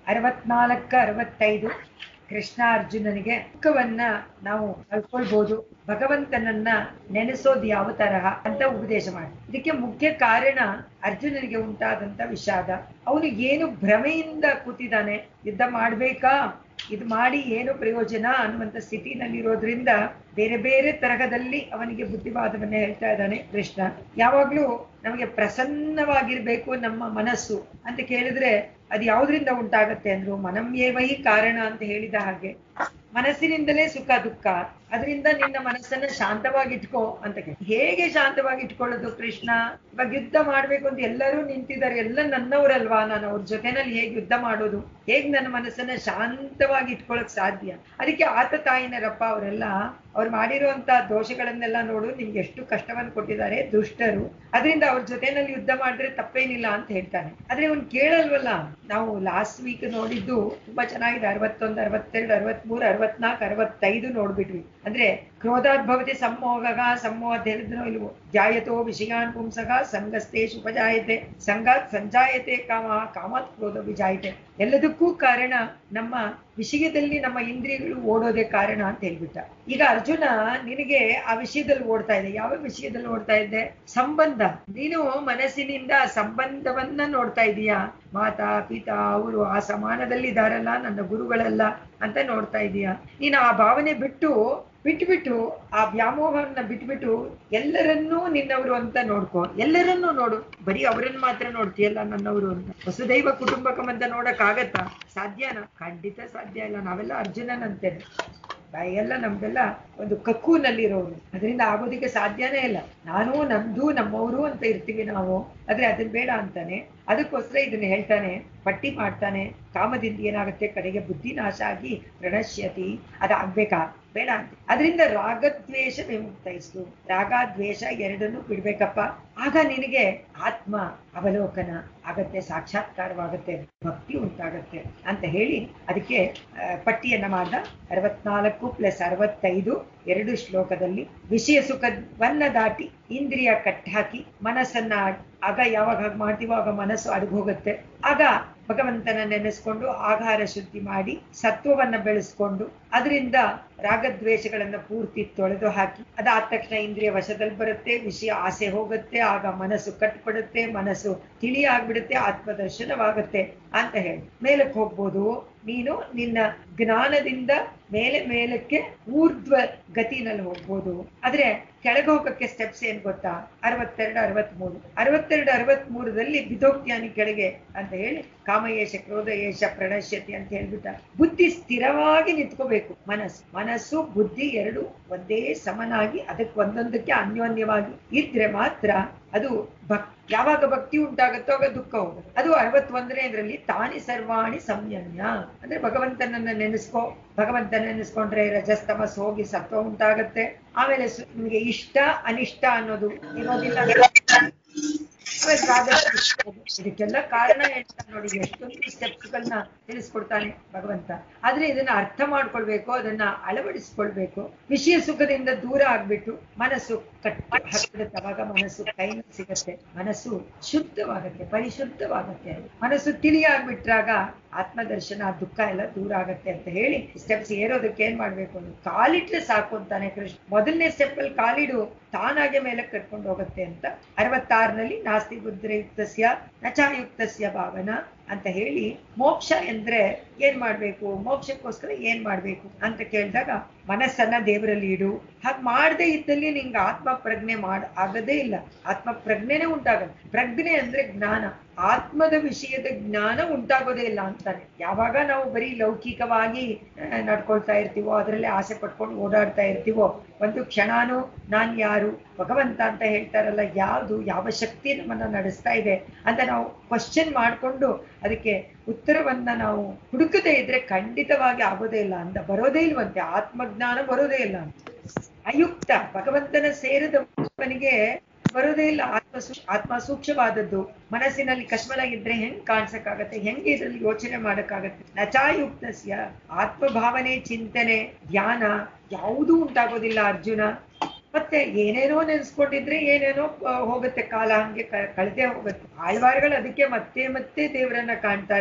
ಅರವತ್ನಾಲ್ಕ ಅರವತ್ತೈದು ಕೃಷ್ಣ ಅರ್ಜುನನಿಗೆ ದುಃಖವನ್ನ ನಾವು ಕಳ್ಕೊಳ್ಬಹುದು ಭಗವಂತನನ್ನ ನೆನೆಸೋದು ಯಾವ ತರಹ ಅಂತ ಉಪದೇಶ ಮಾಡಿ ಇದಕ್ಕೆ ಮುಖ್ಯ ಕಾರಣ ಅರ್ಜುನನಿಗೆ ಉಂಟಾದಂತ ವಿಷಾದ ಅವನು ಏನು ಭ್ರಮೆಯಿಂದ ಕೂತಿದ್ದಾನೆ ಯುದ್ಧ ಮಾಡ್ಬೇಕಾ ಇದು ಮಾಡಿ ಏನು ಪ್ರಯೋಜನ ಅನ್ನುವಂತ ಸ್ಥಿತಿನಲ್ಲಿರೋದ್ರಿಂದ ಬೇರೆ ಬೇರೆ ತರಹದಲ್ಲಿ ಅವನಿಗೆ ಬುದ್ಧಿವಾದವನ್ನ ಹೇಳ್ತಾ ಇದ್ದಾನೆ ಕೃಷ್ಣ ಯಾವಾಗ್ಲೂ ನಮಗೆ ಪ್ರಸನ್ನವಾಗಿರ್ಬೇಕು ನಮ್ಮ ಮನಸ್ಸು ಅಂತ ಕೇಳಿದ್ರೆ ಅದು ಯಾವ್ದ್ರಿಂದ ಉಂಟಾಗತ್ತೆ ಅಂದ್ರು ಮನಮ್ಯೇವಹಿ ಕಾರಣ ಅಂತ ಹೇಳಿದ ಹಾಗೆ ಮನಸ್ಸಿನಿಂದಲೇ ಸುಖ ದುಃಖ ಅದರಿಂದ ನಿನ್ನ ಮನಸ್ಸನ್ನ ಶಾಂತವಾಗಿಟ್ಕೋ ಅಂತ ಕೇಳಿ ಹೇಗೆ ಶಾಂತವಾಗಿ ಇಟ್ಕೊಳ್ಳೋದು ಕೃಷ್ಣ ಇವಾಗ ಯುದ್ಧ ಮಾಡ್ಬೇಕು ಅಂತ ಎಲ್ಲರೂ ನಿಂತಿದ್ದಾರೆ ಎಲ್ಲ ನನ್ನವರಲ್ವಾ ನಾನು ಅವ್ರ ಜೊತೆನಲ್ಲಿ ಹೇಗೆ ಯುದ್ಧ ಮಾಡೋದು ಹೇಗ್ ನನ್ನ ಮನಸ್ಸನ್ನ ಶಾಂತವಾಗಿ ಇಟ್ಕೊಳಕ್ ಸಾಧ್ಯ ಅದಕ್ಕೆ ಆತ ತಾಯಿನರಪ್ಪ ಅವರೆಲ್ಲ ಅವ್ರು ಮಾಡಿರುವಂತ ದೋಷಗಳನ್ನೆಲ್ಲ ನೋಡು ನಿಮ್ಗೆ ಎಷ್ಟು ಕಷ್ಟವನ್ನು ಕೊಟ್ಟಿದ್ದಾರೆ ದುಷ್ಟರು ಅದರಿಂದ ಅವ್ರ ಜೊತೆನಲ್ಲಿ ಯುದ್ಧ ಮಾಡಿದ್ರೆ ತಪ್ಪೇನಿಲ್ಲ ಅಂತ ಹೇಳ್ತಾನೆ ಆದ್ರೆ ಅವ್ನು ಕೇಳಲ್ವಲ್ಲ ನಾವು ಲಾಸ್ಟ್ ವೀಕ್ ನೋಡಿದ್ದು ತುಂಬಾ ಚೆನ್ನಾಗಿದೆ ಅರವತ್ತೊಂದು ಅರವತ್ತೆರಡು ಅರವತ್ಮೂರು ಅರವತ್ನಾಲ್ಕು ಅರವತ್ತೈದು ನೋಡ್ಬಿಟ್ವಿ ಅಂದ್ರೆ ಕ್ರೋಧಾದ್ಭವತಿ ಸಮ್ಮೋಗ ಸಮ್ಮೋಹ ಅಂತ ಹೇಳಿದ್ನೋ ಇಲ್ವೋ ಜಾಯತೋ ವಿಷಯಾನ್ ಪುಂಸಗ ಸಂಗಸ್ತೇಶು ಉಪಜಾಯತೆ ಸಂಗಾತ್ ಸಂಜಾಯತೆ ಕಾಮ ಕಾಮಾತ್ ಕ್ರೋಧ ವಿಜಾಯತೆ ಎಲ್ಲದಕ್ಕೂ ಕಾರಣ ನಮ್ಮ ವಿಷಯದಲ್ಲಿ ನಮ್ಮ ಇಂದ್ರಿಯಗಳು ಓಡೋದೇ ಕಾರಣ ಅಂತ ಹೇಳ್ಬಿಟ್ಟ ಈಗ ಅರ್ಜುನ ನಿನಗೆ ಆ ವಿಷಯದಲ್ಲಿ ಓಡ್ತಾ ಇದೆ ಯಾವ ವಿಷಯದಲ್ಲಿ ಓಡ್ತಾ ಇದ್ದೆ ಸಂಬಂಧ ನೀನು ಮನಸ್ಸಿನಿಂದ ಸಂಬಂಧವನ್ನ ನೋಡ್ತಾ ಇದೀಯಾ ಮಾತಾ ಪಿತಾ ಅವರು ಆ ಸಮಾನದಲ್ಲಿ ಇದಾರಲ್ಲ ನನ್ನ ಗುರುಗಳಲ್ಲ ಅಂತ ನೋಡ್ತಾ ಇದೀಯಾ ನೀನು ಆ ಭಾವನೆ ಬಿಟ್ಟು ಬಿಟ್ಬಿಟ್ಟು ಆ ವ್ಯಾಮೋಹವನ್ನ ಬಿಟ್ಬಿಟ್ಟು ಎಲ್ಲರನ್ನೂ ನಿನ್ನವರು ಅಂತ ನೋಡ್ಕೊ ಎಲ್ಲರನ್ನೂ ನೋಡು ಬರೀ ಅವರನ್ನ ಮಾತ್ರ ನೋಡ್ತೀಯಲ್ಲ ನನ್ನವರು ಅಂತ ವಸುದೈವ ಕುಟುಂಬಕಂ ಅಂತ ನೋಡಕ್ ಆಗತ್ತಾ ಸಾಧ್ಯನಾ ಖಂಡಿತ ಸಾಧ್ಯ ಇಲ್ಲ ನಾವೆಲ್ಲ ಅರ್ಜುನನಂತೇನೆ ಎಲ್ಲ ನಮ್ದೆಲ್ಲ ಒಂದು ಕಕ್ಕೂನಲ್ಲಿರೋರು ಅದರಿಂದ ಆಗೋದಿಕ್ಕೆ ಸಾಧ್ಯನೇ ಇಲ್ಲ ನಾನು ನಮ್ದು ನಮ್ಮವರು ಅಂತ ಇರ್ತೀವಿ ನಾವು ಆದ್ರೆ ಅದನ್ನ ಬೇಡ ಅಂತಾನೆ ಅದಕ್ಕೋಸ್ಕರ ಇದನ್ನ ಹೇಳ್ತಾನೆ ಪಟ್ಟಿ ಮಾಡ್ತಾನೆ ಕಾಮದಿಂದ ಏನಾಗುತ್ತೆ ಕಡೆಗೆ ಬುದ್ಧಿ ನಾಶ ಆಗಿ ಪ್ರಣಶ್ಯತಿ ಅದಾಗ್ಬೇಕಾ ಬೇಡ ಅಂತ ಅದರಿಂದ ರಾಗದ್ವೇಷ ವಿಮುಕ್ತೈಸ್ತು ರಾಗ ದ್ವೇಷ ಎರಡನ್ನೂ ಬಿಡ್ಬೇಕಪ್ಪ ಆಗ ನಿನಗೆ ಆತ್ಮ ಅವಲೋಕನ ಆಗತ್ತೆ ಸಾಕ್ಷಾತ್ಕಾರವಾಗತ್ತೆ ಭಕ್ತಿ ಉಂಟಾಗತ್ತೆ ಅಂತ ಹೇಳಿ ಅದಕ್ಕೆ ಆ, ಪಟ್ಟಿಯನ್ನ ಮಾಡ್ದ ಅರವತ್ನಾಲ್ಕು ಪ್ಲಸ್ ಅರವತ್ತೈದು ಎರಡು ಶ್ಲೋಕದಲ್ಲಿ ವಿಷಯ ಸುಖವನ್ನ ದಾಟಿ ಇಂದ್ರಿಯ ಕಟ್ಟಾಕಿ ಮನಸ್ಸನ್ನ ಆಗ ಯಾವಾಗ ಹಾಗೆ ಮಾಡ್ತೀವೋ ಆಗ ಮನಸ್ಸು ಅಡಗೋಗುತ್ತೆ ಆಗ ಭಗವಂತನ ನೆನೆಸ್ಕೊಂಡು ಆಹಾರ ಶುದ್ಧಿ ಮಾಡಿ ಸತ್ವವನ್ನ ಬೆಳೆಸ್ಕೊಂಡು ಅದರಿಂದ ರಾಗದ್ವೇಷಗಳನ್ನ ಪೂರ್ತಿ ತೊಳೆದು ಹಾಕಿ ಅದಾದ ತಕ್ಷಣ ಇಂದ್ರಿಯ ವಶದಲ್ಲಿ ಬರುತ್ತೆ ವಿಷಯ ಆಸೆ ಹೋಗುತ್ತೆ ಆಗ ಮನಸ್ಸು ಕಟ್ಪಡುತ್ತೆ ಮನಸ್ಸು ತಿಳಿ ಆಗ್ಬಿಡುತ್ತೆ ಆತ್ಮದರ್ಶನವಾಗುತ್ತೆ ಅಂತ ಹೇಳಿ ಮೇಲಕ್ಕೆ ಹೋಗ್ಬೋದು ನೀನು ನಿನ್ನ ಜ್ಞಾನದಿಂದ ಮೇಲೆ ಮೇಲಕ್ಕೆ ಊರ್ಧ್ವ ಗತಿನಲ್ಲಿ ಹೋಗ್ಬೋದು ಆದ್ರೆ ಕೆಳಗೆ ಹೋಗಕ್ಕೆ ಸ್ಟೆಪ್ಸ್ ಏನ್ ಗೊತ್ತಾ ಅರವತ್ತೆರಡು ಅರವತ್ಮೂರು ಅರವತ್ತೆರಡು ಅರವತ್ಮೂರದಲ್ಲಿ ಬಿದೋಕ್ತಿಯಾನಿ ಕೆಳಗೆ ಅಂತ ಹೇಳಿ ಕಾಮಯೇಶ ಕ್ರೋಧಯೇಶ ಪ್ರಣಶ್ಯತಿ ಅಂತ ಹೇಳ್ಬಿಟ್ಟ ಬುದ್ಧಿ ಸ್ಥಿರವಾಗಿ ನಿಂತ್ಕೋಬೇಕು ಮನಸ್ಸು ಮನಸ್ಸು ಬುದ್ಧಿ ಎರಡು ಒಂದೇ ಸಮನಾಗಿ ಅದಕ್ಕೆ ಒಂದೊಂದಕ್ಕೆ ಅನ್ಯೋನ್ಯವಾಗಿ ಇದ್ರೆ ಮಾತ್ರ ಅದು ಭಕ್ ಯಾವಾಗ ಭಕ್ತಿ ಉಂಟಾಗುತ್ತೋ ಆಗ ದುಃಖ ಹೋಗುತ್ತೆ ಅದು ಅರವತ್ತೊಂದನೇ ಇದರಲ್ಲಿ ತಾನಿ ಸರ್ವಾಣಿ ಸಂಯಮ್ಯ ಅಂದ್ರೆ ಭಗವಂತನನ್ನ ನೆನೆಸ್ಕೋ ಭಗವಂತನ ನೆನೆಸ್ಕೊಂಡ್ರೆ ರಜಸ್ತಮಸ್ ಹೋಗಿ ಸತ್ವ ಉಂಟಾಗತ್ತೆ ಆಮೇಲೆ ಸು- ನಿಮ್ಗೆ ಇಷ್ಟ ಅನಿಷ್ಟ ಅನ್ನೋದು ಇರೋದಿಲ್ಲ ಆಮೇಲೆ ರಾಗ ಇದಕ್ಕೆಲ್ಲ ಕಾರಣ ಹೇಳ್ತಾನೆ ನೋಡಿ ಎಷ್ಟೊಂದು ಸ್ಟೆಪ್ಸ್ ಗಳನ್ನ ತಿಳಿಸ್ಕೊಡ್ತಾನೆ ಭಗವಂತ ಆದ್ರೆ ಇದನ್ನ ಅರ್ಥ ಮಾಡ್ಕೊಳ್ಬೇಕು ಅದನ್ನ ಅಳವಡಿಸ್ಕೊಳ್ಬೇಕು ವಿಷಯ ಸುಖದಿಂದ ದೂರ ಆಗ್ಬಿಟ್ಟು ಮನಸ್ಸು ಕಟ್ ಹತ್ತಿರುತ್ತೆ ಅವಾಗ ಮನಸ್ಸು ಕೈನ ಸಿಗತ್ತೆ ಮನಸ್ಸು ಶುದ್ಧವಾಗತ್ತೆ ಪರಿಶುದ್ಧವಾಗತ್ತೆ ಮನಸ್ಸು ತಿಳಿಯಾಗ್ಬಿಟ್ರಾಗ ಆತ್ಮದರ್ಶನ ದುಃಖ ಎಲ್ಲ ದೂರ ಆಗತ್ತೆ ಅಂತ ಹೇಳಿ ಸ್ಟೆಪ್ಸ್ ಏರೋದಕ್ಕೆ ಏನ್ ಮಾಡ್ಬೇಕು ಅಂದ್ರೆ ಕಾಲಿಟ್ರೆ ಸಾಕು ಅಂತಾನೆ ಕೃಷ್ಣ ಮೊದಲನೇ ಸ್ಟೆಪ್ ಅಲ್ಲಿ ಕಾಲಿಡು ತಾನಾಗೆ ಮೇಲೆ ಕರ್ಕೊಂಡು ಹೋಗುತ್ತೆ ಅಂತ ಅರವತ್ತಾರನಲ್ಲಿ ನಾಸ್ತಿ ಬುದ್ಧಿಯುಕ್ತಸ್ಯ ನಚಾಯುಕ್ತಸ್ಯ ಭಾವನ ಅಂತ ಹೇಳಿ ಮೋಕ್ಷ ಎಂದ್ರೆ ಏನ್ ಮಾಡ್ಬೇಕು ಮೋಕ್ಷಕ್ಕೋಸ್ಕರ ಏನ್ ಮಾಡ್ಬೇಕು ಅಂತ ಕೇಳಿದಾಗ ಮನಸ್ಸನ್ನ ದೇವರಲ್ಲಿ ಇಡು ಹಾಗೆ ಮಾಡದೇ ಇದ್ದಲ್ಲಿ ನಿಂಗೆ ಆತ್ಮ ಪ್ರಜ್ಞೆ ಮಾಡ ಆಗದೇ ಇಲ್ಲ ಆತ್ಮ ಪ್ರಜ್ಞೆನೇ ಉಂಟಾಗತ್ತೆ ಪ್ರಜ್ಞೆ ಅಂದ್ರೆ ಜ್ಞಾನ ಆತ್ಮದ ವಿಷಯದ ಜ್ಞಾನ ಉಂಟಾಗೋದೇ ಇಲ್ಲ ಅಂತಾನೆ ಯಾವಾಗ ನಾವು ಬರೀ ಲೌಕಿಕವಾಗಿ ಆ, ನಡ್ಕೊಳ್ತಾ ಇರ್ತೀವೋ ಅದರಲ್ಲಿ ಆಸೆ ಪಟ್ಕೊಂಡು ಓಡಾಡ್ತಾ ಇರ್ತೀವೋ ಒಂದು ಕ್ಷಣಾನು ನಾನ್ ಯಾರು ಭಗವಂತ ಅಂತ ಹೇಳ್ತಾರಲ್ಲ ಯಾವುದು ಯಾವ ಶಕ್ತಿ ನಮ್ಮನ್ನ ನಡೆಸ್ತಾ ಇದೆ ಅಂತ ನಾವು ಕ್ವಶನ್ ಮಾಡ್ಕೊಂಡು ಅದಕ್ಕೆ ಉತ್ತರವನ್ನ ನಾವು ಹುಡುಕದೇ ಇದ್ರೆ ಖಂಡಿತವಾಗಿ ಆಗೋದೇ ಇಲ್ಲ ಅಂತ ಬರೋದೇ ಇಲ್ವಂತೆ ಆತ್ಮಜ್ಞಾನ ಬರೋದೇ ಇಲ್ಲ ಅಂತ ಅಯುಕ್ತ ಭಗವಂತನ ಸೇರಿದವನಿಗೆ ಬರೋದೇ ಇಲ್ಲ ಆತ್ಮ ಸೂ- ಆತ್ಮ ಸೂಕ್ಷ್ಮವಾದದ್ದು ಮನಸ್ಸಿನಲ್ಲಿ ಕಶ್ಮಲ ಇದ್ರೆ ಹೆಂಗ್ ಕಾಣಿಸಕ್ಕಾಗತ್ತೆ ಹೆಂಗೆ ಇದ್ರಲ್ಲಿ ಯೋಚನೆ ಮಾಡಕ್ಕಾಗತ್ತೆ ನಚಾಯುಕ್ತಸ್ಯ ಆತ್ಮಭಾವನೆ ಚಿಂತನೆ ಧ್ಯಾನ ಯಾವುದೂ ಉಂಟಾಗೋದಿಲ್ಲ ಅರ್ಜುನ ಮತ್ತೆ ಏನೇನೋ ನೆನ್ಸ್ಕೊಂಡಿದ್ರೆ ಏನೇನೋ ಆ, ಹೋಗುತ್ತೆ ಕಾಲ ಹಂಗೆ ಕ- ಕಳ್ದೇ ಹೋಗುತ್ತೆ ಆಳ್ವಾರ್ಗಳು ಅದಕ್ಕೆ ಮತ್ತೆ ಮತ್ತೆ ದೇವರನ್ನ ಕಾಣ್ತಾರೆ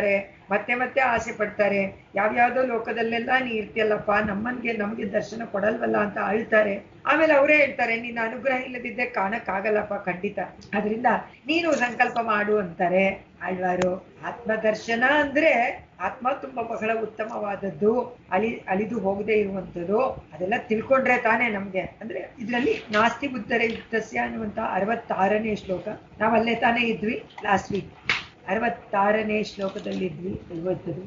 ಮತ್ತೆ ಮತ್ತೆ ಆಸೆ ಪಡ್ತಾರೆ ಯಾವ್ಯಾವ್ದೋ ಲೋಕದಲ್ಲೆಲ್ಲ ನೀ ಇರ್ತಿಯಲ್ಲಪ್ಪ ನಮ್ಮನ್ಗೆ ನಮ್ಗೆ ದರ್ಶನ ಕೊಡಲ್ವಲ್ಲ ಅಂತ ಅಳ್ತಾರೆ ಆಮೇಲೆ ಅವರೇ ಹೇಳ್ತಾರೆ ನಿನ್ನ ಅನುಗ್ರಹ ಇಲ್ಲದಿದ್ದೆ ಕಾಣಕ್ಕಾಗಲ್ಲಪ್ಪ ಖಂಡಿತ ಅದರಿಂದ ನೀನು ಸಂಕಲ್ಪ ಮಾಡು ಅಂತಾರೆ ಆಳ್ವಾರು ಆತ್ಮದರ್ಶನ ಅಂದ್ರೆ ಆತ್ಮ ತುಂಬಾ ಬಹಳ ಉತ್ತಮವಾದದ್ದು ಅಳಿ ಅಳಿದು ಹೋಗದೆ ಇರುವಂಥದ್ದು ಅದೆಲ್ಲ ತಿಳ್ಕೊಂಡ್ರೆ ತಾನೇ ನಮ್ಗೆ ಅಂದ್ರೆ ಇದರಲ್ಲಿ ನಾಸ್ತಿ ಬುದ್ಧರ ಯುಕ್ತಸ್ಯ ಅನ್ನುವಂತ ಅರವತ್ತಾರನೇ ಶ್ಲೋಕ ನಾವ್ ಅಲ್ಲೇ ತಾನೇ ಇದ್ವಿ ಲಾಸ್ಟ್ ವೀಕ್ ಅರವತ್ತಾರನೇ ಶ್ಲೋಕದಲ್ಲಿ ಇದ್ವಿ ಇವತ್ತದು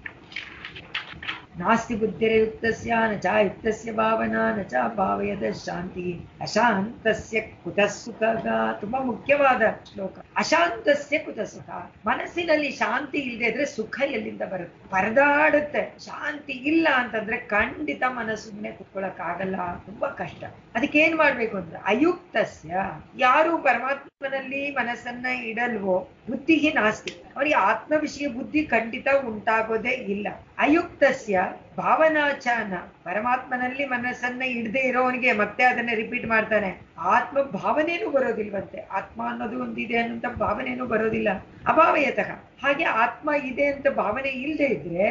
ನಾಸ್ತಿ ಬುದ್ಧಿರಯುಕ್ತಸ್ಯ ನ ಚ ಯುಕ್ತಸ್ಯ ಭಾವನಾ ನ ಚ ಭಾವಯದ ಶಾಂತಿ ಅಶಾಂತಸ್ಯ ಕುತಃ ಸುಖ ತುಂಬಾ ಮುಖ್ಯವಾದ ಶ್ಲೋಕ ಅಶಾಂತಸ್ಯ ಕುತಃ ಸುಖ ಮನಸ್ಸಿನಲ್ಲಿ ಶಾಂತಿ ಇಲ್ಲದೆ ಇದ್ರೆ ಸುಖ ಎಲ್ಲಿಂದ ಬರುತ್ತೆ ಪರದಾಡುತ್ತೆ ಶಾಂತಿ ಇಲ್ಲ ಅಂತಂದ್ರೆ ಖಂಡಿತ ಮನಸ್ಸು ಸುಮ್ಮನೆ ಕುತ್ಕೊಳಕ್ ಆಗಲ್ಲ ತುಂಬಾ ಕಷ್ಟ ಅದಕ್ಕೆ ಏನ್ ಮಾಡ್ಬೇಕು ಅಂದ್ರೆ ಅಯುಕ್ತಸ್ಯ ಯಾರು ಪರಮಾತ್ಮನಲ್ಲಿ ಮನಸ್ಸನ್ನ ಇಡಲ್ವೋ ಬುದ್ಧಿ ನಾಸ್ತಿ ಅವರಿಗೆ ಆತ್ಮ ವಿಷಯ ಬುದ್ಧಿ ಖಂಡಿತ ಉಂಟಾಗೋದೇ ಇಲ್ಲ ಅಯುಕ್ತಸ್ಯ ಭಾವನಾಚಾನ ಪರಮಾತ್ಮನಲ್ಲಿ ಮನಸ್ಸನ್ನ ಇಡದೆ ಇರೋವನಿಗೆ ಮತ್ತೆ ಅದನ್ನ ರಿಪೀಟ್ ಮಾಡ್ತಾನೆ ಆತ್ಮ ಭಾವನೆನೂ ಬರೋದಿಲ್ವಂತೆ ಆತ್ಮ ಅನ್ನೋದು ಒಂದಿದೆ ಅನ್ನೋಂತ ಭಾವನೆನೂ ಬರೋದಿಲ್ಲ ಅಭಾವಯತಃ ಹಾಗೆ ಆತ್ಮ ಇದೆ ಅಂತ ಭಾವನೆ ಇಲ್ಲದೆ ಇದ್ರೆ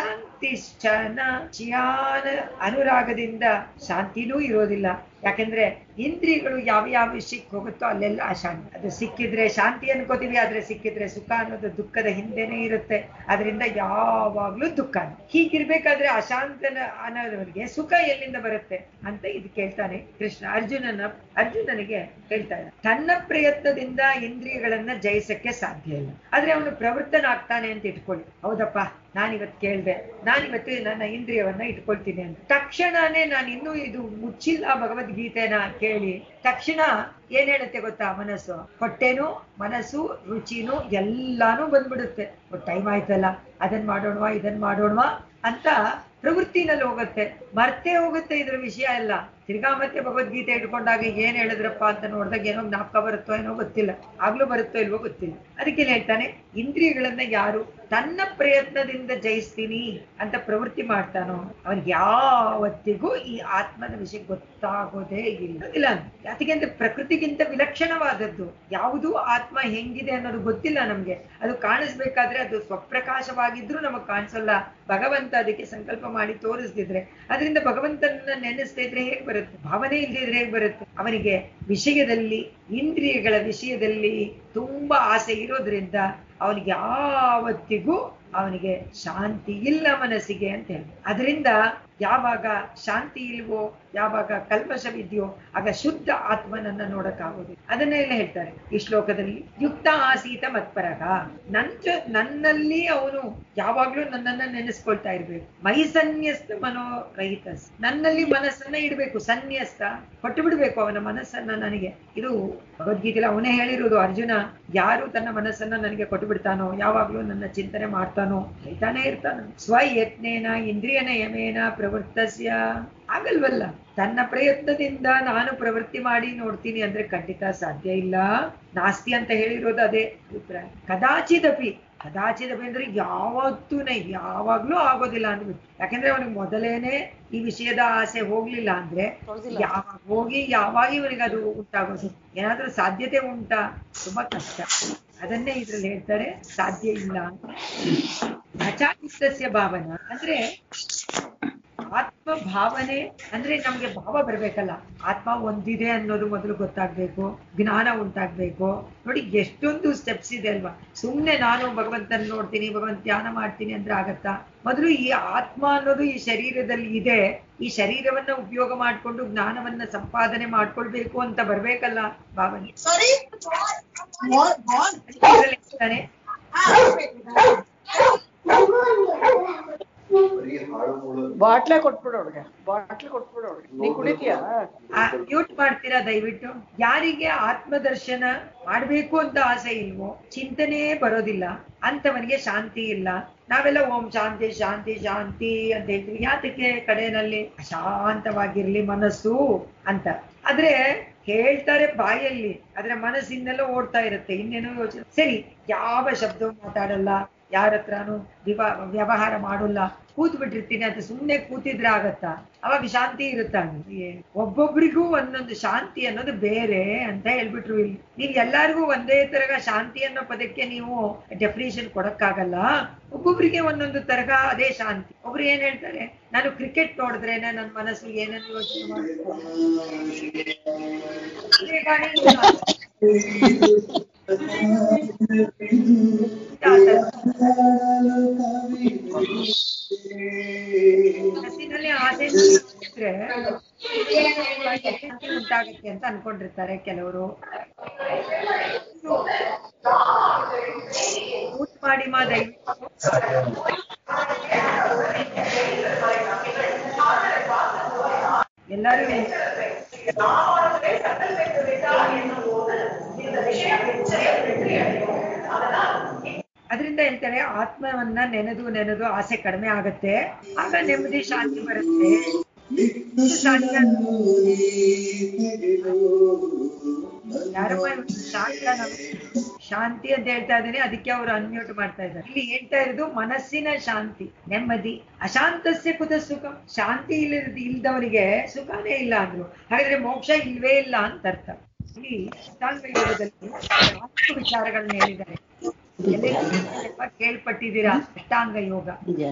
ಶಾಂತಿಶ್ಚನ ಚಿಯಾನ ಅನುರಾಗದಿಂದ ಶಾಂತಿನೂ ಇರೋದಿಲ್ಲ ಯಾಕಂದ್ರೆ ಇಂದ್ರಿಯಗಳು ಯಾವ ಯಾವ ವಿಷಯಕ್ಕೆ ಹೋಗುತ್ತೋ ಅಲ್ಲೆಲ್ಲ ಅಶಾಂತಿ ಅದು ಸಿಕ್ಕಿದ್ರೆ ಶಾಂತಿ ಅನ್ಕೋತೀವಿ ಆದ್ರೆ ಸಿಕ್ಕಿದ್ರೆ ಸುಖ ಅನ್ನೋದು ದುಃಖದ ಹಿಂದೆನೇ ಇರುತ್ತೆ ಅದರಿಂದ ಯಾವಾಗ್ಲೂ ದುಃಖ ಹೀಗಿರ್ಬೇಕಾದ್ರೆ ಅಶಾಂತನ ಅನ್ನೋದವರಿಗೆ ಸುಖ ಎಲ್ಲಿಂದ ಬರುತ್ತೆ ಅಂತ ಇದು ಕೇಳ್ತಾನೆ ಕೃಷ್ಣ ಅರ್ಜುನನ ಅರ್ಜುನನಿಗೆ ಹೇಳ್ತಾನೆ ತನ್ನ ಪ್ರಯತ್ನದಿಂದ ಇಂದ್ರಿಯಗಳನ್ನ ಜಯಿಸಕ್ಕೆ ಸಾಧ್ಯ ಇಲ್ಲ ಆದ್ರೆ ಅವನು ಪ್ರವೃತ್ತನಾಗ್ತಾನೆ ಅಂತ ಇಟ್ಕೊಳ್ಳಿ ಹೌದಪ್ಪ ನಾನಿವತ್ತು ಕೇಳ್ದೆ ನಾನಿವತ್ತು ನನ್ನ ಇಂದ್ರಿಯವನ್ನ ಇಟ್ಕೊಳ್ತೀನಿ ಅಂತ ತಕ್ಷಣನೇ ನಾನು ಇನ್ನೂ ಇದು ಮುಚ್ಚಿಲ್ಲ ಭಗವದ್ಗೀತೆನ ಕೇಳಿ ತಕ್ಷಣ ಏನ್ ಹೇಳುತ್ತೆ ಗೊತ್ತಾ ಮನಸ್ಸು ಹೊಟ್ಟೆನು ಮನಸ್ಸು ರುಚಿನೂ ಎಲ್ಲಾನು ಬಂದ್ಬಿಡುತ್ತೆ ಟೈಮ್ ಆಯ್ತಲ್ಲ ಅದನ್ ಮಾಡೋಣವಾ ಇದನ್ ಮಾಡೋಣವಾ ಅಂತ ಪ್ರವೃತ್ತಿನಲ್ಲಿ ಹೋಗುತ್ತೆ ಮರ್ತೇ ಹೋಗುತ್ತೆ ಇದ್ರ ವಿಷಯ ಎಲ್ಲ ತಿರ್ಗಾ ಮತ್ತೆ ಭಗವದ್ಗೀತೆ ಇಟ್ಕೊಂಡಾಗ ಏನ್ ಹೇಳಿದ್ರಪ್ಪ ಅಂತ ನೋಡಿದಾಗ ಏನೋ ಜ್ಞಾಪಕ ಬರುತ್ತೋ ಏನೋ ಗೊತ್ತಿಲ್ಲ ಆಗ್ಲೂ ಬರುತ್ತೋ ಇಲ್ವೋ ಗೊತ್ತಿಲ್ಲ ಅದಕ್ಕೆ ಹೇಳ್ತಾನೆ ಇಂದ್ರಿಯಗಳನ್ನ ಯಾರು ತನ್ನ ಪ್ರಯತ್ನದಿಂದ ಜಯಿಸ್ತೀನಿ ಅಂತ ಪ್ರವೃತ್ತಿ ಮಾಡ್ತಾನೋ ಅವನಿಗೆ ಯಾವತ್ತಿಗೂ ಈ ಆತ್ಮದ ವಿಷಯ ಗೊತ್ತಾಗೋದೇ ಇಲ್ಲ ಇಲ್ಲ ಯಾತಿಗೆ ಅಂದ್ರೆ ಪ್ರಕೃತಿಗಿಂತ ವಿಲಕ್ಷಣವಾದದ್ದು ಯಾವುದು ಆತ್ಮ ಹೆಂಗಿದೆ ಅನ್ನೋದು ಗೊತ್ತಿಲ್ಲ ನಮ್ಗೆ ಅದು ಕಾಣಿಸ್ಬೇಕಾದ್ರೆ ಅದು ಸ್ವಪ್ರಕಾಶವಾಗಿದ್ರು ನಮಗ್ ಕಾಣಿಸಲ್ಲ ಭಗವಂತ ಅದಕ್ಕೆ ಸಂಕಲ್ಪ ಮಾಡಿ ತೋರಿಸ್ದಿದ್ರೆ ಅದರಿಂದ ಭಗವಂತನ ನೆನೆಸ್ತಾ ಇದ್ರೆ ಹೇಗ್ ಬರುತ್ತೆ ಭಾವನೆ ಇಲ್ದಿದ್ರೆ ಹೇಗ್ ಬರುತ್ತೆ ಅವನಿಗೆ ವಿಷಯದಲ್ಲಿ ಇಂದ್ರಿಯಗಳ ವಿಷಯದಲ್ಲಿ ತುಂಬಾ ಆಸೆ ಇರೋದ್ರಿಂದ ಅವನಿಗೆ ಯಾವತ್ತಿಗೂ ಅವನಿಗೆ ಶಾಂತಿ ಇಲ್ಲ ಮನಸ್ಸಿಗೆ ಅಂತ ಹೇಳಿ ಅದರಿಂದ ಯಾವಾಗ ಶಾಂತಿ ಇಲ್ವೋ ಯಾವಾಗ ಕಲ್ಮಶವಿದೆಯೋ ಆಗ ಶುದ್ಧ ಆತ್ಮನನ್ನ ನೋಡಕ್ಕಾಗೋದಿಲ್ಲ ಅದನ್ನೆಲ್ಲ ಹೇಳ್ತಾರೆ ಈ ಶ್ಲೋಕದಲ್ಲಿ ಯುಕ್ತ ಆಸೀತ ಮತ್ಪರಗ ನನ್ ಜೊ- ನನ್ನಲ್ಲಿ ಅವನು ಯಾವಾಗ್ಲೂ ನನ್ನನ್ನ ನೆನೆಸ್ಕೊಳ್ತಾ ಇರ್ಬೇಕು ಮೈ ಸನ್ಯಸ್ತ ಮನೋರಹಿತ ನನ್ನಲ್ಲಿ ಮನಸ್ಸನ್ನ ಇಡ್ಬೇಕು ಸನ್ಯಸ್ತ ಕೊಟ್ಟು ಬಿಡ್ಬೇಕು ಅವನ ಮನಸ್ಸನ್ನ ನನಗೆ ಇದು ಭಗವದ್ಗೀತೆಯಲ್ಲಿ ಅವನೇ ಹೇಳಿರುವುದು ಅರ್ಜುನ ಯಾರು ತನ್ನ ಮನಸ್ಸನ್ನ ನನಗೆ ಕೊಟ್ಟು ಬಿಡ್ತಾನೋ ಯಾವಾಗ್ಲೂ ನನ್ನ ಚಿಂತನೆ ಮಾಡ್ತಾನೋ ಹೇಳ್ತಾನೆ ಇರ್ತಾನ ಸ್ವಯತ್ನೇನ ಇಂದ್ರಿಯ ನಯಮೇನ ಪ್ರವೃತ್ತಸ್ಯ ಆಗಲ್ವಲ್ಲ ತನ್ನ ಪ್ರಯತ್ನದಿಂದ ನಾನು ಪ್ರವೃತ್ತಿ ಮಾಡಿ ನೋಡ್ತೀನಿ ಅಂದ್ರೆ ಖಂಡಿತ ಸಾಧ್ಯ ಇಲ್ಲ ನಾಸ್ತಿ ಅಂತ ಹೇಳಿರೋದು ಅದೇ ಅಭಿಪ್ರಾಯ ಕದಾಚಿದಪಿ ಕದಾಚಿದಪಿ ಅಂದ್ರೆ ಯಾವತ್ತೂನೇ ಯಾವಾಗ್ಲೂ ಆಗೋದಿಲ್ಲ ಅಂದ್ಬಿಟ್ಟು ಯಾಕಂದ್ರೆ ಅವನಿಗೆ ಮೊದಲೇನೆ ಈ ವಿಷಯದ ಆಸೆ ಹೋಗ್ಲಿಲ್ಲ ಅಂದ್ರೆ ಯಾವಾಗ ಹೋಗಿ ಯಾವಾಗ ಇವನಿಗೆ ಅದು ಉಂಟಾಗೋದು ಏನಾದ್ರೂ ಸಾಧ್ಯತೆ ಉಂಟಾ ತುಂಬಾ ಕಷ್ಟ ಅದನ್ನೇ ಇದ್ರಲ್ಲಿ ಹೇಳ್ತಾರೆ ಸಾಧ್ಯ ಇಲ್ಲ ಅಂತ ಅಚಾಚಿತ್ತಸ್ಯ ಭಾವನ ಅಂದ್ರೆ ಆತ್ಮ ಭಾವನೆ ಅಂದ್ರೆ ನಮ್ಗೆ ಭಾವ ಬರ್ಬೇಕಲ್ಲ ಆತ್ಮ ಒಂದಿದೆ ಅನ್ನೋದು ಮೊದಲು ಗೊತ್ತಾಗ್ಬೇಕು ಜ್ಞಾನ ಉಂಟಾಗ್ಬೇಕು ನೋಡಿ ಎಷ್ಟೊಂದು ಸ್ಟೆಪ್ಸ್ ಇದೆ ಅಲ್ವಾ ಸುಮ್ನೆ ನಾನು ಭಗವಂತನ ನೋಡ್ತೀನಿ ಭಗವಂತ ಧ್ಯಾನ ಮಾಡ್ತೀನಿ ಅಂದ್ರೆ ಆಗತ್ತಾ ಮೊದಲು ಈ ಆತ್ಮ ಅನ್ನೋದು ಈ ಶರೀರದಲ್ಲಿ ಇದೆ ಈ ಶರೀರವನ್ನ ಉಪಯೋಗ ಮಾಡ್ಕೊಂಡು ಜ್ಞಾನವನ್ನ ಸಂಪಾದನೆ ಮಾಡ್ಕೊಳ್ಬೇಕು ಅಂತ ಬರ್ಬೇಕಲ್ಲ ಭಾವನೆ Sorry? More, more. ಇದ್ರಲ್ಲಿ ಹೇಳ್ತಾನೆ, ಬಾಟ್ಲೆ ಕೊಟ್ಬಿಡು ಅವ್ರಿಗೆ ಬಾಟ್ಲೆ ಕೊಟ್ಬಿಡು ಅವ್ರಿಗೆ ನೀ ಕುಡಿತೀಯಾ ಮ್ಯೂಟ್ ಮಾಡ್ತೀರಾ ದಯವಿಟ್ಟು ಯಾರಿಗೆ ಆತ್ಮದರ್ಶನ ಮಾಡ್ಬೇಕು ಅಂತ ಆಸೆ ಇಲ್ವೋ ಚಿಂತನೆ ಬರೋದಿಲ್ಲ ಅಂತವನಿಗೆ ಶಾಂತಿ ಇಲ್ಲ ನಾವೆಲ್ಲ ಓಂ ಶಾಂತಿ ಶಾಂತಿ ಶಾಂತಿ ಅಂತ ಹೇಳ್ತೀವಿ ಯಾತಕ್ಕೆ ಕಡೆನಲ್ಲಿ ಶಾಂತವಾಗಿರ್ಲಿ ಮನಸ್ಸು ಅಂತ ಆದ್ರೆ ಹೇಳ್ತಾರೆ ಬಾಯಲ್ಲಿ ಆದ್ರೆ ಮನಸ್ಸಿನೆಲ್ಲ ಓಡ್ತಾ ಇರುತ್ತೆ ಇನ್ನೇನೋ ಯೋಚನೆ ಸರಿ ಯಾವ ಶಬ್ದ ಮಾತಾಡಲ್ಲ ಯಾರ ಹತ್ರನೂ ವಿವ ವ್ಯವಹಾರ ಮಾಡೋಲ್ಲ ಕೂತ್ ಬಿಟ್ಟಿರ್ತೀನಿ ಅಂತ ಸುಮ್ನೆ ಕೂತಿದ್ರೆ ಆಗತ್ತಾ ಅವಾಗ ಶಾಂತಿ ಇರುತ್ತಾ ಏ, ಒಬ್ಬೊಬ್ರಿಗೂ ಒಂದೊಂದು ಶಾಂತಿ ಅನ್ನೋದು ಬೇರೆ ಅಂತ ಹೇಳ್ಬಿಟ್ರು ಇಲ್ಲಿ ನೀವ್ ಎಲ್ಲಾರ್ಗೂ ಒಂದೇ ತರಹ ಶಾಂತಿ ಅನ್ನೋ ಪದಕ್ಕೆ ನೀವು ಡೆಫಿನೇಷನ್ ಕೊಡಕ್ಕಾಗಲ್ಲ ಒಬ್ಬೊಬ್ರಿಗೆ ಒಂದೊಂದು ತರಹ ಅದೇ ಶಾಂತಿ ಒಬ್ರು ಏನ್ ಹೇಳ್ತಾರೆ ನಾನು ಕ್ರಿಕೆಟ್ ನೋಡಿದ್ರೇನೆ ನನ್ನ ಮನಸ್ಸು ಏನನ್ನು ಯೋಚನೆ ಮಾಡ್ತಾರೆ ಅದೇ ಗಾಡಿ ಮನಸ್ಸಿನಲ್ಲಿ ಆಸೆ ಇದ್ರೆ ಶಾಂತಿ ಉಂಟಾಗತ್ತೆ ಅಂತ ಅನ್ಕೊಂಡಿರ್ತಾರೆ ಕೆಲವರು ಊಟ ಮಾಡಿ ಮಾ ದಯವಿಟ್ಟು ಎಲ್ಲರೂ ಅದರಿಂದ ಹೇಳ್ತಾರೆ ಆತ್ಮವನ್ನ ನೆನೆದು ನೆನೆದು ಆಸೆ ಕಡಿಮೆ ಆಗತ್ತೆ ಆಗ ನೆಮ್ಮದಿ ಶಾಂತಿ ಬರುತ್ತೆ ಇದು ಶಾಂತಿ ಅಂತ- ಯಾರಮ್ಮ ಇವ್ರು ಶಾಂತ ನಮ್ಗೆ ಶಾಂತಿ ಅಂತ ಹೇಳ್ತಾ ಇದ್ದೀನಿ ಅದಕ್ಕೆ ಅವರು ಅನ್ಮ್ಯೂಟ್ ಮಾಡ್ತಾ ಇದ್ದಾರೆ ಇಲ್ಲಿ ಹೇಳ್ತಾ ಇರೋದು ಮನಸ್ಸಿನ ಶಾಂತಿ ನೆಮ್ಮದಿ ಅಶಾಂತಸ್ಯ ಕುತ ಸುಖ ಶಾಂತಿ ಇಲ್ಲದ ಇಲ್ದವನಿಗೆ ಸುಖನೇ ಇಲ್ಲ ಅಂದ್ರು ಹಾಗಾದ್ರೆ ಮೋಕ್ಷ ಇಲ್ವೇ ಇಲ್ಲ ಅಂತ ಅರ್ಥ ಇಲ್ಲಿ ಅಷ್ಟಾಂಗ ಯೋಗದಲ್ಲಿ ನಾಲ್ಕು ವಿಚಾರಗಳನ್ನ ಹೇಳಿದ್ದಾರೆ ಎಲ್ಲೆಲ್ಲಿ ಸ್ವಲ್ಪ ಕೇಳ್ಪಟ್ಟಿದ್ದೀರಾ ಅಷ್ಟಾಂಗ ಯೋಗ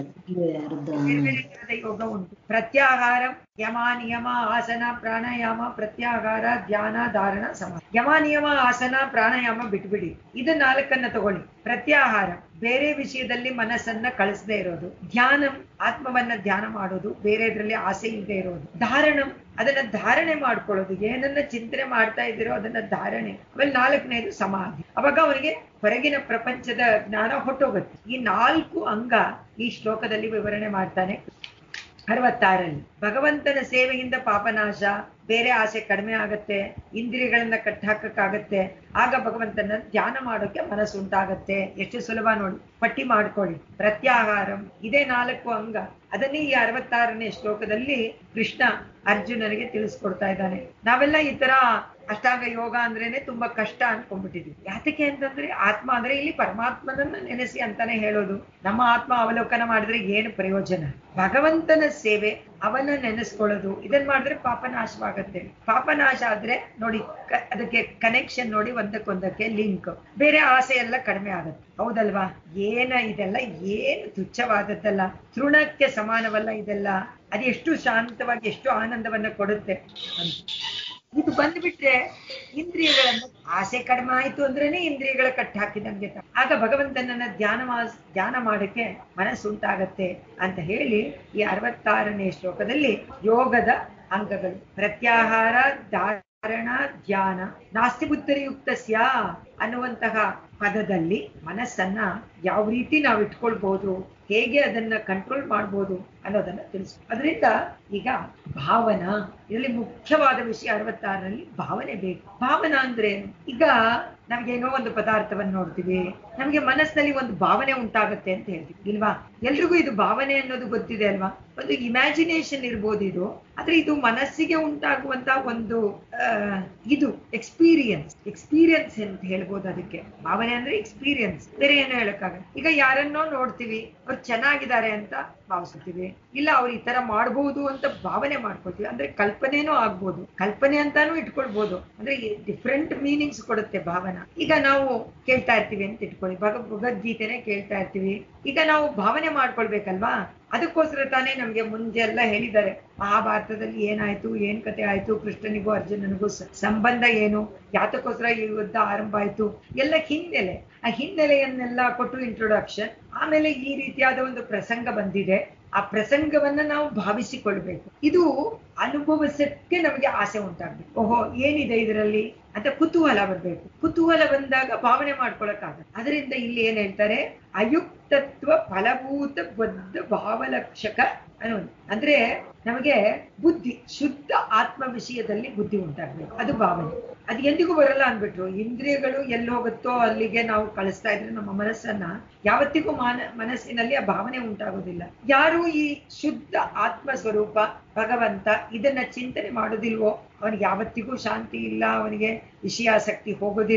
ಬೇರೆ ಬೇರೆ ತರದ ಯೋಗ ಉಂಟು ಪ್ರತ್ಯಾಹಾರ ಯಮ ನಿಯಮ ಆಸನ ಪ್ರಾಣಾಯಾಮ ಪ್ರತ್ಯಾಹಾರ ಧ್ಯಾನ ಧಾರಣ ಸಮ ಯಮ ನಿಯಮ ಆಸನ ಪ್ರಾಣಾಯಾಮ ಬಿಟ್ಬಿಡಿ ಇದು ನಾಲ್ಕನ್ನ ತಗೊಳ್ಳಿ ಪ್ರತ್ಯಾಹಾರ ಬೇರೆ ವಿಷಯದಲ್ಲಿ ಮನಸ್ಸನ್ನ ಕಳಿಸದೇ ಇರೋದು ಧ್ಯಾನಂ ಆತ್ಮವನ್ನ ಧ್ಯಾನ ಮಾಡೋದು ಬೇರೆದ್ರಲ್ಲಿ ಆಸೆ ಇಲ್ಲದೆ ಇರೋದು ಧಾರಣಂ ಅದನ್ನ ಧಾರಣೆ ಮಾಡ್ಕೊಳ್ಳೋದು ಏನನ್ನ ಚಿಂತನೆ ಮಾಡ್ತಾ ಇದ್ದೀರೋ ಅದನ್ನ ಧಾರಣೆ ಆಮೇಲೆ ನಾಲ್ಕನೇದು ಸಮಾಧಿ ಅವಾಗ ಅವನಿಗೆ ಹೊರಗಿನ ಪ್ರಪಂಚದ ಜ್ಞಾನ ಹೊಟ್ಟೋಗುತ್ತೆ ಈ ನಾಲ್ಕು ಅಂಗ ಈ ಶ್ಲೋಕದಲ್ಲಿ ವಿವರಣೆ ಮಾಡ್ತಾನೆ ಅರವತ್ತಾರಲ್ಲಿ ಭಗವಂತನ ಸೇವೆಯಿಂದ ಪಾಪನಾಶ ಬೇರೆ ಆಸೆ ಕಡಿಮೆ ಆಗತ್ತೆ ಇಂದ್ರಿಯಗಳನ್ನ ಕಟ್ಟಾಕಕ್ಕಾಗತ್ತೆ ಆಗ ಭಗವಂತನ ಧ್ಯಾನ ಮಾಡೋಕೆ ಮನಸ್ಸು ಉಂಟಾಗತ್ತೆ ಎಷ್ಟು ಸುಲಭ ನೋಡಿ ಪಟ್ಟಿ ಮಾಡ್ಕೊಳ್ಳಿ ಪ್ರತ್ಯಾಹಾರಂ ಇದೇ ನಾಲ್ಕು ಅಂಗ ಅದನ್ನೇ ಈ ಅರವತ್ತಾರನೇ ಶ್ಲೋಕದಲ್ಲಿ ಕೃಷ್ಣ ಅರ್ಜುನನಿಗೆ ತಿಳಿಸ್ಕೊಡ್ತಾ ಇದ್ದಾನೆ ನಾವೆಲ್ಲ ಈ ತರ ಅಷ್ಟಾಂಗ ಯೋಗ ಅಂದ್ರೇನೆ ತುಂಬಾ ಕಷ್ಟ ಅನ್ಕೊಂಡ್ಬಿಟ್ಟಿದ್ವಿ ಯಾತಕ್ಕೆ ಅಂತಂದ್ರೆ ಆತ್ಮ ಅಂದ್ರೆ ಇಲ್ಲಿ ಪರಮಾತ್ಮನನ್ನ ನೆನೆಸಿ ಅಂತಾನೆ ಹೇಳೋದು ನಮ್ಮ ಆತ್ಮ ಅವಲೋಕನ ಮಾಡಿದ್ರೆ ಏನು ಪ್ರಯೋಜನ ಭಗವಂತನ ಸೇವೆ ಅವನ ನೆನೆಸ್ಕೊಳ್ಳೋದು ಇದನ್ ಮಾಡಿದ್ರೆ ಪಾಪನಾಶವಾಗತ್ತೆ ಪಾಪನಾಶ ಆದ್ರೆ ನೋಡಿ ಕ- ಅದಕ್ಕೆ ಕನೆಕ್ಷನ್ ನೋಡಿ ಒಂದಕ್ಕೊಂದಕ್ಕೆ ಲಿಂಕ್ ಬೇರೆ ಆಸೆ ಎಲ್ಲ ಕಡಿಮೆ ಆಗತ್ತೆ ಹೌದಲ್ವಾ ಏನ ಇದೆಲ್ಲ ಏನು ತುಚ್ಛವಾದದ್ದಲ್ಲ ತೃಣಕ್ಕೆ ಸಮಾನವಲ್ಲ ಇದೆಲ್ಲ ಅದು ಎಷ್ಟು ಶಾಂತವಾಗಿ ಎಷ್ಟು ಆನಂದವನ್ನ ಕೊಡುತ್ತೆ ಅಂತ ಇದು ಬಂದ್ಬಿಟ್ರೆ ಇಂದ್ರಿಯಗಳನ್ನ ಆಸೆ ಕಡಿಮೆ ಆಯ್ತು ಅಂದ್ರೇನೆ ಇಂದ್ರಿಯಗಳ ಕಟ್ಟಿ ಹಾಕಿದಂಗೆ ತ- ಆಗ ಭಗವಂತನನ್ನ ಧ್ಯಾನ ಮಾ- ಧ್ಯಾನ ಮಾಡಕ್ಕೆ ಮನಸ್ಸುಂಟಾಗತ್ತೆ ಅಂತ ಹೇಳಿ ಈ ಅರವತ್ತಾರನೇ ಶ್ಲೋಕದಲ್ಲಿ ಯೋಗದ ಅಂಗಗಳು ಪ್ರತ್ಯಾಹಾರ ಧಾರಣ ಧ್ಯಾನ ನಾಸ್ತಿ ಬುದ್ಧರಿಯುಕ್ತಸ್ಯ ಅನ್ನುವಂತಹ ಪದದಲ್ಲಿ ಮನಸ್ಸನ್ನ ಯಾವ ರೀತಿ ನಾವು ಇಟ್ಕೊಳ್ಬಹುದು ಹೇಗೆ ಅದನ್ನ ಕಂಟ್ರೋಲ್ ಮಾಡ್ಬೋದು ಅನ್ನೋದನ್ನ ತಿಳಿಸ್ ಅದರಿಂದ ಈಗ ಭಾವನಾ ಇದರಲ್ಲಿ ಮುಖ್ಯವಾದ ವಿಷಯ ಅರವತ್ತಾರರಲ್ಲಿ ಭಾವನೆ ಬೇಕು ಭಾವನಾ ಅಂದ್ರೆ ಏನು? ಈಗ ನಮ್ಗೇನೋ ಒಂದು ಪದಾರ್ಥವನ್ನು ನೋಡ್ತೀವಿ ನಮ್ಗೆ ಮನಸ್ಸಿನಲ್ಲಿ ಒಂದು ಭಾವನೆ ಉಂಟಾಗತ್ತೆ ಅಂತ ಹೇಳ್ತೀವಿ ಇಲ್ವಾ ಎಲ್ರಿಗೂ ಇದು ಭಾವನೆ ಅನ್ನೋದು ಗೊತ್ತಿದೆ ಅಲ್ವಾ ಒಂದು ಇಮ್ಯಾಜಿನೇಷನ್ ಇರ್ಬೋದು ಇದು ಆದ್ರೆ ಇದು ಮನಸ್ಸಿಗೆ ಉಂಟಾಗುವಂತ ಒಂದು ಆ, ಇದು ಎಕ್ಸ್ಪೀರಿಯನ್ಸ್ ಎಕ್ಸ್ಪೀರಿಯನ್ಸ್ ಅಂತ ಹೇಳ್ಬೋದು ಅದಕ್ಕೆ ಭಾವನೆ ಅಂದ್ರೆ ಎಕ್ಸ್ಪೀರಿಯನ್ಸ್ ಬೇರೆ ಏನು ಹೇಳಕ್ಕಾಗಲ್ಲ ಈಗ ಯಾರನ್ನೋ ನೋಡ್ತೀವಿ ಅವ್ರು ಚೆನ್ನಾಗಿದ್ದಾರೆ ಅಂತ ಭಾವಿಸ್ತೀವಿ ಇಲ್ಲ ಅವ್ರು ಈ ತರ ಮಾಡ್ಬೋದು ಅಂತ ಭಾವನೆ ಮಾಡ್ಕೊಳ್ತೀವಿ ಅಂದ್ರೆ ಕಲ್ಪನೆನೂ ಆಗ್ಬೋದು ಕಲ್ಪನೆ ಅಂತಾನೂ ಇಟ್ಕೊಳ್ಬೋದು ಅಂದ್ರೆ ಡಿಫ್ರೆಂಟ್ ಮೀನಿಂಗ್ಸ್ ಕೊಡುತ್ತೆ ಭಾವನ ಈಗ ನಾವು ಕೇಳ್ತಾ ಇರ್ತೀವಿ ಅಂತ ಇಟ್ಕೊಳ್ಳಿ ಭಗ ಭಗವದ್ಗೀತೆನೆ ಕೇಳ್ತಾ ಇರ್ತೀವಿ ಈಗ ನಾವು ಭಾವನೆ ಮಾಡ್ಕೊಳ್ಬೇಕಲ್ವಾ ಅದಕ್ಕೋಸ್ಕರ ತಾನೇ ನಮ್ಗೆ ಮುಂಚೆ ಎಲ್ಲ ಹೇಳಿದ್ದಾರೆ ಮಹಾಭಾರತದಲ್ಲಿ ಏನಾಯ್ತು ಏನ್ ಕತೆ ಆಯ್ತು ಕೃಷ್ಣನಿಗೂ ಅರ್ಜುನನಿಗೂ ಸ- ಸಂಬಂಧ ಏನು ಯಾತಕ್ಕೋಸ್ಕರ ಈ ಯುದ್ಧ ಆರಂಭ ಆಯ್ತು ಎಲ್ಲ ಹಿನ್ನೆಲೆ ಆ ಹಿನ್ನೆಲೆಯನ್ನೆಲ್ಲ ಕೊಟ್ಟು ಇಂಟ್ರೊಡಕ್ಷನ್ ಆಮೇಲೆ ಈ ರೀತಿಯಾದ ಒಂದು ಪ್ರಸಂಗ ಬಂದಿದೆ ಆ ಪ್ರಸಂಗವನ್ನ ನಾವು ಭಾವಿಸಿಕೊಳ್ಬೇಕು ಇದು ಅನುಭವಿಸಕ್ಕೆ ನಮಗೆ ಆಸೆ ಉಂಟಾಗ್ಬೇಕು ಓಹೋ ಏನಿದೆ ಇದರಲ್ಲಿ ಅಂತ ಕುತೂಹಲ ಬರ್ಬೇಕು ಕುತೂಹಲ ಬಂದಾಗ ಭಾವನೆ ಮಾಡ್ಕೊಳಕ್ಕಾಗಲ್ಲ ಅದರಿಂದ ಇಲ್ಲಿ ಏನ್ ಹೇಳ್ತಾರೆ ಅಯುಕ್ತತ್ವ ಫಲಭೂತ ಬದ್ಧ ಭಾವಲಕ್ಷಕ ಅನ್ನೋದು ಅಂದ್ರೆ ನಮಗೆ ಬುದ್ಧಿ ಶುದ್ಧ ಆತ್ಮ ವಿಷಯದಲ್ಲಿ ಬುದ್ಧಿ ಉಂಟಾಗ್ಬೇಕು ಅದು ಭಾವನೆ ಅದು ಎಂದಿಗೂ ಬರಲ್ಲ ಅಂದ್ಬಿಟ್ರು ಇಂದ್ರಿಯಗಳು ಎಲ್ಲಿ ಹೋಗುತ್ತೋ ಅಲ್ಲಿಗೆ ನಾವು ಕಳಿಸ್ತಾ ಇದ್ರೆ ನಮ್ಮ ಮನಸ್ಸನ್ನ ಯಾವತ್ತಿಗೂ ಮಾನ ಮನಸ್ಸಿನಲ್ಲಿ ಆ ಭಾವನೆ ಉಂಟಾಗೋದಿಲ್ಲ ಯಾರು ಈ ಶುದ್ಧ ಆತ್ಮ ಸ್ವರೂಪ ಭಗವಂತ ಇದನ್ನ ಚಿಂತನೆ ಮಾಡೋದಿಲ್ವೋ ಅವನಿಗೆ ಯಾವತ್ತಿಗೂ ಶಾಂತಿ ಇಲ್ಲ ಅವನಿಗೆ ವಿಷಯಾಸಕ್ತಿ ಹೋಗೋದಿಲ್ಲ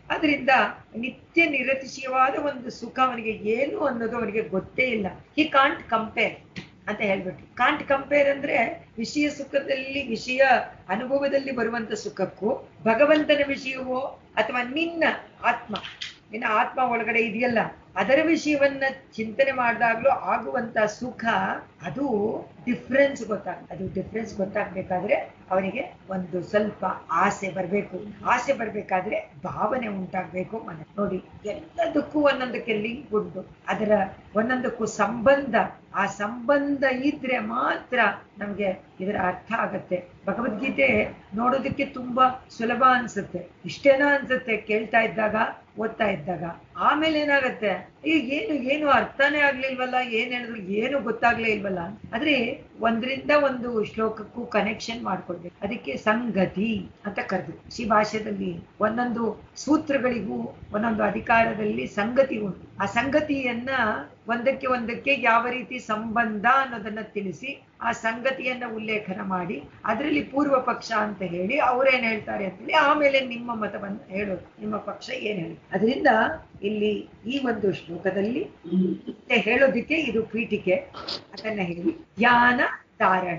ಅದರಿಂದ ನಿತ್ಯ ನಿರತಿಶಯವಾದ ಒಂದು ಸುಖ ಅವನಿಗೆ ಏನು ಅನ್ನೋದು ಅವನಿಗೆ ಗೊತ್ತೇ ಇಲ್ಲ ಹಿ ಕಾಂಟ್ ಕಂಪೇರ್ ಅಂತ ಹೇಳ್ಬಿಟ್ಟು ಕಾಂಟ್ ಕಂಪೇರ್ ಅಂದ್ರೆ ವಿಷಯ ಸುಖದಲ್ಲಿ ವಿಷಯ ಅನುಭವದಲ್ಲಿ ಬರುವಂತ ಸುಖಕ್ಕೂ ಭಗವಂತನ ವಿಷಯವೋ ಅಥವಾ ನಿನ್ನ ಆತ್ಮ ನಿನ್ನ ಆತ್ಮ ಒಳಗಡೆ ಇದೆಯಲ್ಲ ಅದರ ವಿಷಯವನ್ನ ಚಿಂತನೆ ಮಾಡಿದಾಗ್ಲೂ ಆಗುವಂತ ಸುಖ ಅದು ಡಿಫ್ರೆನ್ಸ್ ಗೊತ್ತಾಗ ಅದು ಡಿಫ್ರೆನ್ಸ್ ಗೊತ್ತಾಗ್ಬೇಕಾದ್ರೆ ಅವನಿಗೆ ಒಂದು ಸ್ವಲ್ಪ ಆಸೆ ಬರ್ಬೇಕು ಆಸೆ ಬರ್ಬೇಕಾದ್ರೆ ಭಾವನೆ ಉಂಟಾಗ್ಬೇಕು ಮನ ನೋಡಿ ಎಲ್ಲದಕ್ಕೂ ಒಂದೊಂದಕ್ಕೆ ಲಿಂಕ್ ಉಂಟು ಅದರ ಒಂದೊಂದಕ್ಕೂ ಸಂಬಂಧ ಆ ಸಂಬಂಧ ಇದ್ರೆ ಮಾತ್ರ ನಮ್ಗೆ ಇದರ ಅರ್ಥ ಆಗತ್ತೆ ಭಗವದ್ಗೀತೆ ನೋಡೋದಕ್ಕೆ ತುಂಬಾ ಸುಲಭ ಅನ್ಸುತ್ತೆ ಇಷ್ಟೇನಾ ಅನ್ಸುತ್ತೆ ಕೇಳ್ತಾ ಇದ್ದಾಗ ಓದ್ತಾ ಇದ್ದಾಗ ಆಮೇಲೆ ಏನಾಗತ್ತೆ ಈಗ ಏನು ಏನು ಅರ್ಥನೇ ಆಗ್ಲಿಲ್ವಲ್ಲ ಏನ್ ಹೇಳಿದ್ರು ಏನು ಗೊತ್ತಾಗ್ಲೇ ಇಲ್ವಲ್ಲ ಆದ್ರೆ ಒಂದ್ರಿಂದ ಒಂದು ಶ್ಲೋಕಕ್ಕೂ ಕನೆಕ್ಷನ್ ಮಾಡ್ಕೊಳ್ಬೇಕು ಅದಕ್ಕೆ ಸಂಗತಿ ಅಂತ ಕರೆದು ಶ್ರೀ ಭಾಷೆದಲ್ಲಿ ಒಂದೊಂದು ಸೂತ್ರಗಳಿಗೂ ಒಂದೊಂದು ಅಧಿಕಾರದಲ್ಲಿ ಸಂಗತಿ ಉಂಟು ಆ ಸಂಗತಿಯನ್ನ ಒಂದಕ್ಕೆ ಒಂದಕ್ಕೆ ಯಾವ ರೀತಿ ಸಂಬಂಧ ಅನ್ನೋದನ್ನ ತಿಳಿಸಿ ಆ ಸಂಗತಿಯನ್ನ ಉಲ್ಲೇಖನ ಮಾಡಿ ಅದರಲ್ಲಿ ಪೂರ್ವ ಪಕ್ಷ ಅಂತ ಹೇಳಿ ಅವ್ರೇನ್ ಹೇಳ್ತಾರೆ ಅಂತ ಹೇಳಿ ಆಮೇಲೆ ನಿಮ್ಮ ಮತವನ್ನ ಹೇಳೋದು ನಿಮ್ಮ ಪಕ್ಷ ಏನ್ ಹೇಳಿ ಅದರಿಂದ ಇಲ್ಲಿ ಈ ಒಂದು ಶ್ಲೋಕದಲ್ಲಿ ಮತ್ತೆ ಹೇಳೋದಿಕ್ಕೆ ಇದು ಪೀಠಿಕೆ ಅದನ್ನ ಹೇಳಿ ಧ್ಯಾನ ಧಾರಣ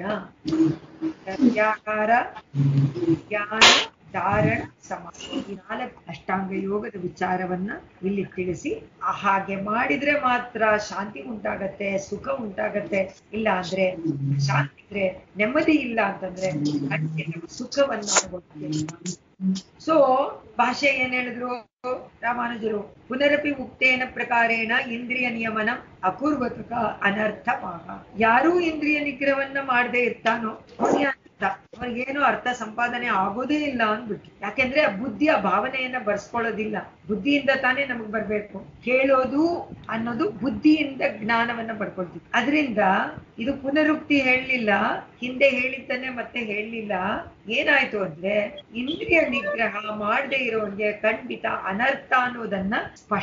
ಪ್ರತ್ಯಾಹಾರ ಧ್ಯಾನ ಧಾರಣ ಸಮಾಧಿ ಈ ನಾಲ್ಕು ಅಷ್ಟಾಂಗ ಯೋಗದ ವಿಚಾರವನ್ನ ಇಲ್ಲಿ ತಿಳಿಸಿ ಆ ಹಾಗೆ ಮಾಡಿದ್ರೆ ಮಾತ್ರ ಶಾಂತಿ ಉಂಟಾಗತ್ತೆ ಸುಖ ಉಂಟಾಗತ್ತೆ ಇಲ್ಲ ಅಂದ್ರೆ ಶಾಂತಿ ಇದ್ರೆ ನೆಮ್ಮದಿ ಇಲ್ಲ ಅಂತಂದ್ರೆ ಖಂಡಿತ ಸುಖವನ್ನ ಅನುಭವಿಸ್ತೀವಿ ಸೊ ಭಾಷೆ ಏನ್ ಹೇಳಿದ್ರು ರಾಮಾನುಜರು ಪುನರಪಿ ಉಕ್ತೇನ ಪ್ರಕಾರೇಣ ಇಂದ್ರಿಯ ನಿಯಮನ ಅಪೂರ್ವತಕ ಅನರ್ಥವಾಗ ಯಾರೂ ಇಂದ್ರಿಯ ನಿಗ್ರಹವನ್ನ ಮಾಡದೆ ಇರ್ತಾನೋ ಅವನಿಗೆ ಅರ್ಥ ಅವ್ರಿಗೇನು ಅರ್ಥ ಸಂಪಾದನೆ ಆಗೋದೇ ಇಲ್ಲ ಅಂದ್ಬಿಟ್ಟು ಯಾಕೆಂದ್ರೆ ಆ ಬುದ್ಧಿಯ ಭಾವನೆಯನ್ನ ಬರ್ಸ್ಕೊಳ್ಳೋದಿಲ್ಲ ಬುದ್ಧಿಯಿಂದ ತಾನೇ ನಮಗ್ ಬರ್ಬೇಕು ಕೇಳೋದು ಅನ್ನೋದು ಬುದ್ಧಿಯಿಂದ ಜ್ಞಾನವನ್ನ ಪಡ್ಕೊಳ್ತೀವಿ ಅದರಿಂದ ಇದು ಪುನರುಕ್ತಿ ಹೇಳಲಿಲ್ಲ ಹಿಂದೆ ಹೇಳಿದ್ದನ್ನೇ ಮತ್ತೆ ಹೇಳಲಿಲ್ಲ ಏನಾಯ್ತು ಅಂದ್ರೆ ಇಂದ್ರಿಯ ನಿಗ್ರಹ ಮಾಡದೆ ಇರೋನ್ಗೆ ಖಂಡಿತ ಅನರ್ಥ ಅನ್ನೋದನ್ನ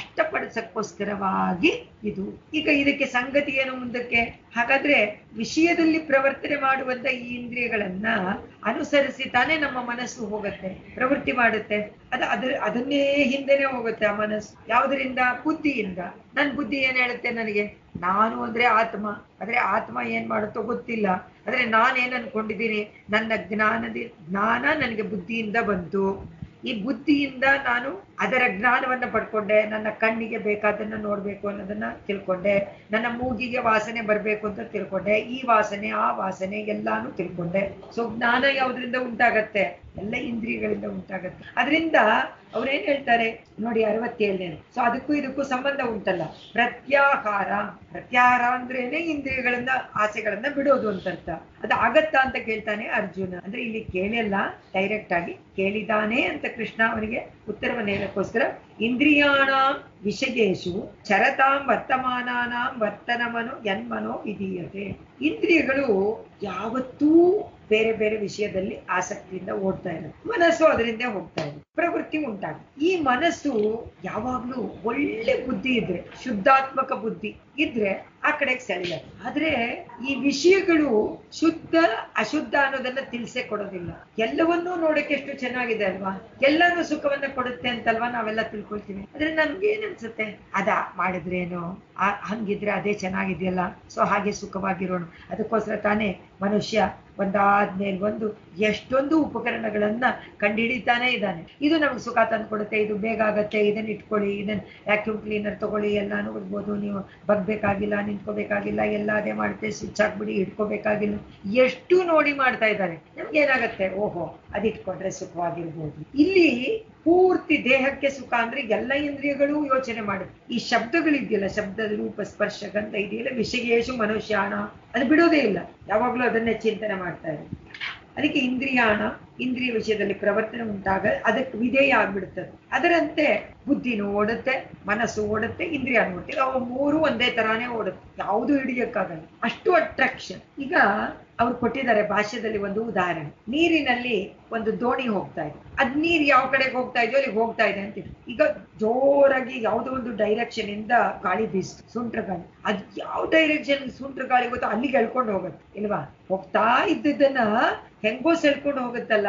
ಸ್ಪಷ್ಟಪಡಿಸಕ್ಕೋಸ್ಕರವಾಗಿ ಇದು ಈಗ ಇದಕ್ಕೆ ಸಂಗತಿ ಏನು ಮುಂದಕ್ಕೆ ಹಾಗಾದ್ರೆ ವಿಷಯದಲ್ಲಿ ಪ್ರವರ್ತನೆ ಮಾಡುವಂತ ಈ ಇಂದ್ರಿಯಗಳನ್ನ ಅನುಸರಿಸಿ ತಾನೇ ನಮ್ಮ ಮನಸ್ಸು ಹೋಗುತ್ತೆ ಪ್ರವೃತ್ತಿ ಮಾಡುತ್ತೆ ಅದ ಅದ್ರ ಅದನ್ನೇ ಹಿಂದೆನೆ ಹೋಗುತ್ತೆ ಆ ಮನಸ್ಸು ಯಾವುದರಿಂದ ಬುದ್ಧಿಯಿಂದ ನನ್ ಬುದ್ಧಿ ಏನ್ ಹೇಳುತ್ತೆ ನನಗೆ ನಾನು ಅಂದ್ರೆ ಆತ್ಮ ಆದ್ರೆ ಆತ್ಮ ಏನ್ ಮಾಡುತ್ತೋ ಗೊತ್ತಿಲ್ಲ ಆದ್ರೆ ನಾನೇನ್ ಅನ್ಕೊಂಡಿದ್ದೀನಿ ನನ್ನ ಜ್ಞಾನದಿ ಜ್ಞಾನ ನನಗೆ ಬುದ್ಧಿಯಿಂದ ಬಂತು ಈ ಬುದ್ಧಿಯಿಂದ ನಾನು ಅದರ ಜ್ಞಾನವನ್ನ ಪಡ್ಕೊಂಡೆ ನನ್ನ ಕಣ್ಣಿಗೆ ಬೇಕಾದನ್ನ ನೋಡ್ಬೇಕು ಅನ್ನೋದನ್ನ ತಿಳ್ಕೊಂಡೆ ನನ್ನ ಮೂಗಿಗೆ ವಾಸನೆ ಬರ್ಬೇಕು ಅಂತ ತಿಳ್ಕೊಂಡೆ ಈ ವಾಸನೆ ಆ ವಾಸನೆ ಎಲ್ಲಾನು ತಿಳ್ಕೊಂಡೆ ಸೊ ಜ್ಞಾನ ಯಾವ್ದ್ರಿಂದ ಉಂಟಾಗತ್ತೆ ಎಲ್ಲ ಇಂದ್ರಿಯಗಳಿಂದ ಉಂಟಾಗತ್ತೆ ಅದರಿಂದ ಅವ್ರೇನ್ ಹೇಳ್ತಾರೆ ನೋಡಿ ಅರವತ್ತೇಳನೇ ಸೊ ಅದಕ್ಕೂ ಇದಕ್ಕೂ ಸಂಬಂಧ ಉಂಟಲ್ಲ ಪ್ರತ್ಯಾಹಾರ ಪ್ರತ್ಯಾಹಾರ ಅಂದ್ರೇನೆ ಇಂದ್ರಿಯಗಳನ್ನ ಆಸೆಗಳನ್ನ ಬಿಡೋದು ಅಂತ ಅರ್ಥ ಅದು ಆಗತ್ತಾ ಅಂತ ಕೇಳ್ತಾನೆ ಅರ್ಜುನ ಅಂದ್ರೆ ಇಲ್ಲಿ ಕೇಳಿಲ್ಲ ಡೈರೆಕ್ಟ್ ಆಗಿ ಕೇಳಿದಾನೆ ಅಂತ ಕೃಷ್ಣ ಅವನಿಗೆ ಉತ್ತರವನ್ನು ಹೇಳಕ್ಕೋಸ್ಕರ ಇಂದ್ರಿಯಾಣ ವಿಷಯೇಶು ಚರತಾಂ ವರ್ತಮಾನಾನಾಂ ವರ್ತನಮನು ಯನ್ಮನೋ ವಿಧೀಯತೆ ಇಂದ್ರಿಯಗಳು ಯಾವತ್ತೂ ಬೇರೆ ಬೇರೆ ವಿಷಯದಲ್ಲಿ ಆಸಕ್ತಿಯಿಂದ ಓಡ್ತಾ ಇರುತ್ತೆ ಮನಸ್ಸು ಅದರಿಂದ ಹೋಗ್ತಾ ಇದೆ ಪ್ರವೃತ್ತಿ ಉಂಟಾಗ ಈ ಮನಸ್ಸು ಯಾವಾಗ್ಲೂ ಒಳ್ಳೆ ಬುದ್ಧಿ ಇದ್ರೆ ಶುದ್ಧಾತ್ಮಕ ಬುದ್ಧಿ ಇದ್ರೆ ಆ ಕಡೆಗೆ ಸೆಳೆಯಲ್ಲ ಆದ್ರೆ ಈ ವಿಷಯಗಳು ಶುದ್ಧ ಅಶುದ್ಧ ಅನ್ನೋದನ್ನ ತಿಳಿಸೇ ಕೊಡೋದಿಲ್ಲ ಎಲ್ಲವನ್ನೂ ನೋಡಕ್ಕೆ ಎಷ್ಟು ಚೆನ್ನಾಗಿದೆ ಅಲ್ವಾ ಎಲ್ಲಾನು ಸುಖವನ್ನ ಕೊಡುತ್ತೆ ಅಂತಲ್ವಾ ನಾವೆಲ್ಲ ತಿಳ್ಕೊಳ್ತೀವಿ ಆದ್ರೆ ನಮ್ಗೆ ಏನ್ ಅನ್ಸುತ್ತೆ ಅದ ಮಾಡಿದ್ರೇನು ಆ ಹಂಗಿದ್ರೆ ಅದೇ ಚೆನ್ನಾಗಿದೆಯಲ್ಲ ಸೊ ಹಾಗೆ ಸುಖವಾಗಿರೋಣ ಅದಕ್ಕೋಸ್ಕರ ತಾನೇ ಮನುಷ್ಯ ಒಂದಾದ್ಮೇಲೆ ಒಂದು ಎಷ್ಟೊಂದು ಉಪಕರಣಗಳನ್ನ ಕಂಡುಹಿಡಿತಾನೆ ಇದ್ದಾನೆ ಇದು ನಮ್ಗೆ ಸುಖ ತಂದ್ಕೊಡುತ್ತೆ ಇದು ಬೇಗ ಆಗತ್ತೆ ಇದನ್ನ ಇಟ್ಕೊಳ್ಳಿ ಇದನ್ನ ವ್ಯಾಕ್ಯೂಮ್ ಕ್ಲೀನರ್ ತಗೊಳ್ಳಿ ಎಲ್ಲಾನು ಇರ್ಬೋದು ನೀವು ಬಗ್ಬೇಕಾಗಿಲ್ಲ ನಿಂತ್ಕೋಬೇಕಾಗಿಲ್ಲ ಎಲ್ಲ ಅದೇ ಮಾಡುತ್ತೆ ಸ್ವಿಚ್ ಹಾಕ್ಬಿಡಿ ಇಟ್ಕೋಬೇಕಾಗಿಲ್ಲ ಎಷ್ಟು ನೋಡಿ ಮಾಡ್ತಾ ಇದ್ದಾರೆ ನಮ್ಗೆ ಏನಾಗತ್ತೆ ಓಹೋ ಅದ್ ಇಟ್ಕೊಂಡ್ರೆ ಸುಖವಾಗಿರ್ಬೋದು ಇಲ್ಲಿ ಪೂರ್ತಿ ದೇಹಕ್ಕೆ ಸುಖ ಅಂದ್ರೆ ಎಲ್ಲ ಇಂದ್ರಿಯಗಳು ಯೋಚನೆ ಮಾಡುತ್ತೆ ಈ ಶಬ್ದಗಳಿದೆಯಲ್ಲ ಶಬ್ದ ರೂಪ ಸ್ಪರ್ಶ ಗಂಧ ಇದೆಯಲ್ಲ ವಿಷಯೇಶು ಮನುಷ್ಯಾಣ ಅದು ಬಿಡೋದೇ ಇಲ್ಲ ಯಾವಾಗ್ಲೂ ಅದನ್ನೇ ಚಿಂತನೆ ಮಾಡ್ತಾ ಇದೆ ಅದಕ್ಕೆ ಇಂದ್ರಿಯಾಣ ಇಂದ್ರಿಯ ವಿಷಯದಲ್ಲಿ ಪ್ರವರ್ತನೆ ಉಂಟಾಗ ಅದಕ್ಕೆ ವಿಧೇಯ ಆಗ್ಬಿಡುತ್ತದೆ ಅದರಂತೆ ಬುದ್ಧಿನೂ ಓಡುತ್ತೆ ಮನಸ್ಸು ಓಡುತ್ತೆ ಇಂದ್ರಿಯ ಓಡುತ್ತೆ ಅವು ಮೂರು ಒಂದೇ ತರಾನೇ ಓಡುತ್ತೆ ಯಾವುದು ಹಿಡಿಯಕ್ಕಾಗಲ್ಲ ಅಷ್ಟು ಅಟ್ರಾಕ್ಷನ್ ಈಗ ಅವ್ರು ಕೊಟ್ಟಿದ್ದಾರೆ ಭಾಷ್ಯದಲ್ಲಿ ಒಂದು ಉದಾಹರಣೆ ನೀರಿನಲ್ಲಿ ಒಂದು ದೋಣಿ ಹೋಗ್ತಾ ಇದೆ ಅದ್ ನೀರ್ ಯಾವ ಕಡೆಗೆ ಹೋಗ್ತಾ ಇದೆಯೋ ಅಲ್ಲಿಗೆ ಹೋಗ್ತಾ ಇದೆ ಅಂತ ಇಟ್ಕೊ. ಈಗ ಜೋರಾಗಿ ಯಾವುದೋ ಒಂದು ಡೈರೆಕ್ಷನ್ ಇಂದ ಗಾಳಿ ಬೀಸ್ತು ಸುಂಟ್ರ ಗಾಳಿ ಅದ್ ಯಾವ ಡೈರೆಕ್ಷನ್ ಸುಂಟ್ರ ಗಾಳಿ ಗೊತ್ತೋ ಅಲ್ಲಿಗೆ ಎಳ್ಕೊಂಡು ಹೋಗುತ್ತೆ ಇಲ್ವಾ ಹೋಗ್ತಾ ಇದ್ದದನ್ನ ಹೆಂಗೋ ಸೆಳ್ಕೊಂಡು ಹೋಗುತ್ತಲ್ಲ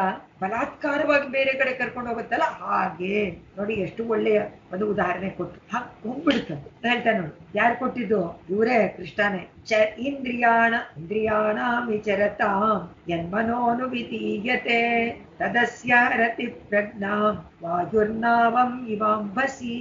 ಬಲಾತ್ಕಾರವಾಗಿ ಬೇರೆ ಕಡೆ ಕರ್ಕೊಂಡು ಹೋಗುತ್ತಲ್ಲ ಹಾಗೆ ನೋಡಿ ಎಷ್ಟು ಒಳ್ಳೆಯ ಒಂದು ಉದಾಹರಣೆ ಕೊಟ್ಟು ಹಾಗೆ ಹೋಗ್ಬಿಡುತ್ತೆ ಹೇಳ್ತಾನೆ ನೋಡಿ ಯಾರು ಕೊಟ್ಟಿದ್ದು ಇವರೇ ಕೃಷ್ಣನೇ ಚ ಇಂದ್ರಿಯಾಣ ಇಂದ್ರಿಯಾಣ ವಿಚರತಾಂ ಯನ್ಮನೋನು ವಿತೀಯತೆ ತದಸ್ಯ ರತಿ ಪ್ರಜ್ಞಾಂ ವಾಯುರ್ನಾವಂ ಇವಾಂಬಸಿ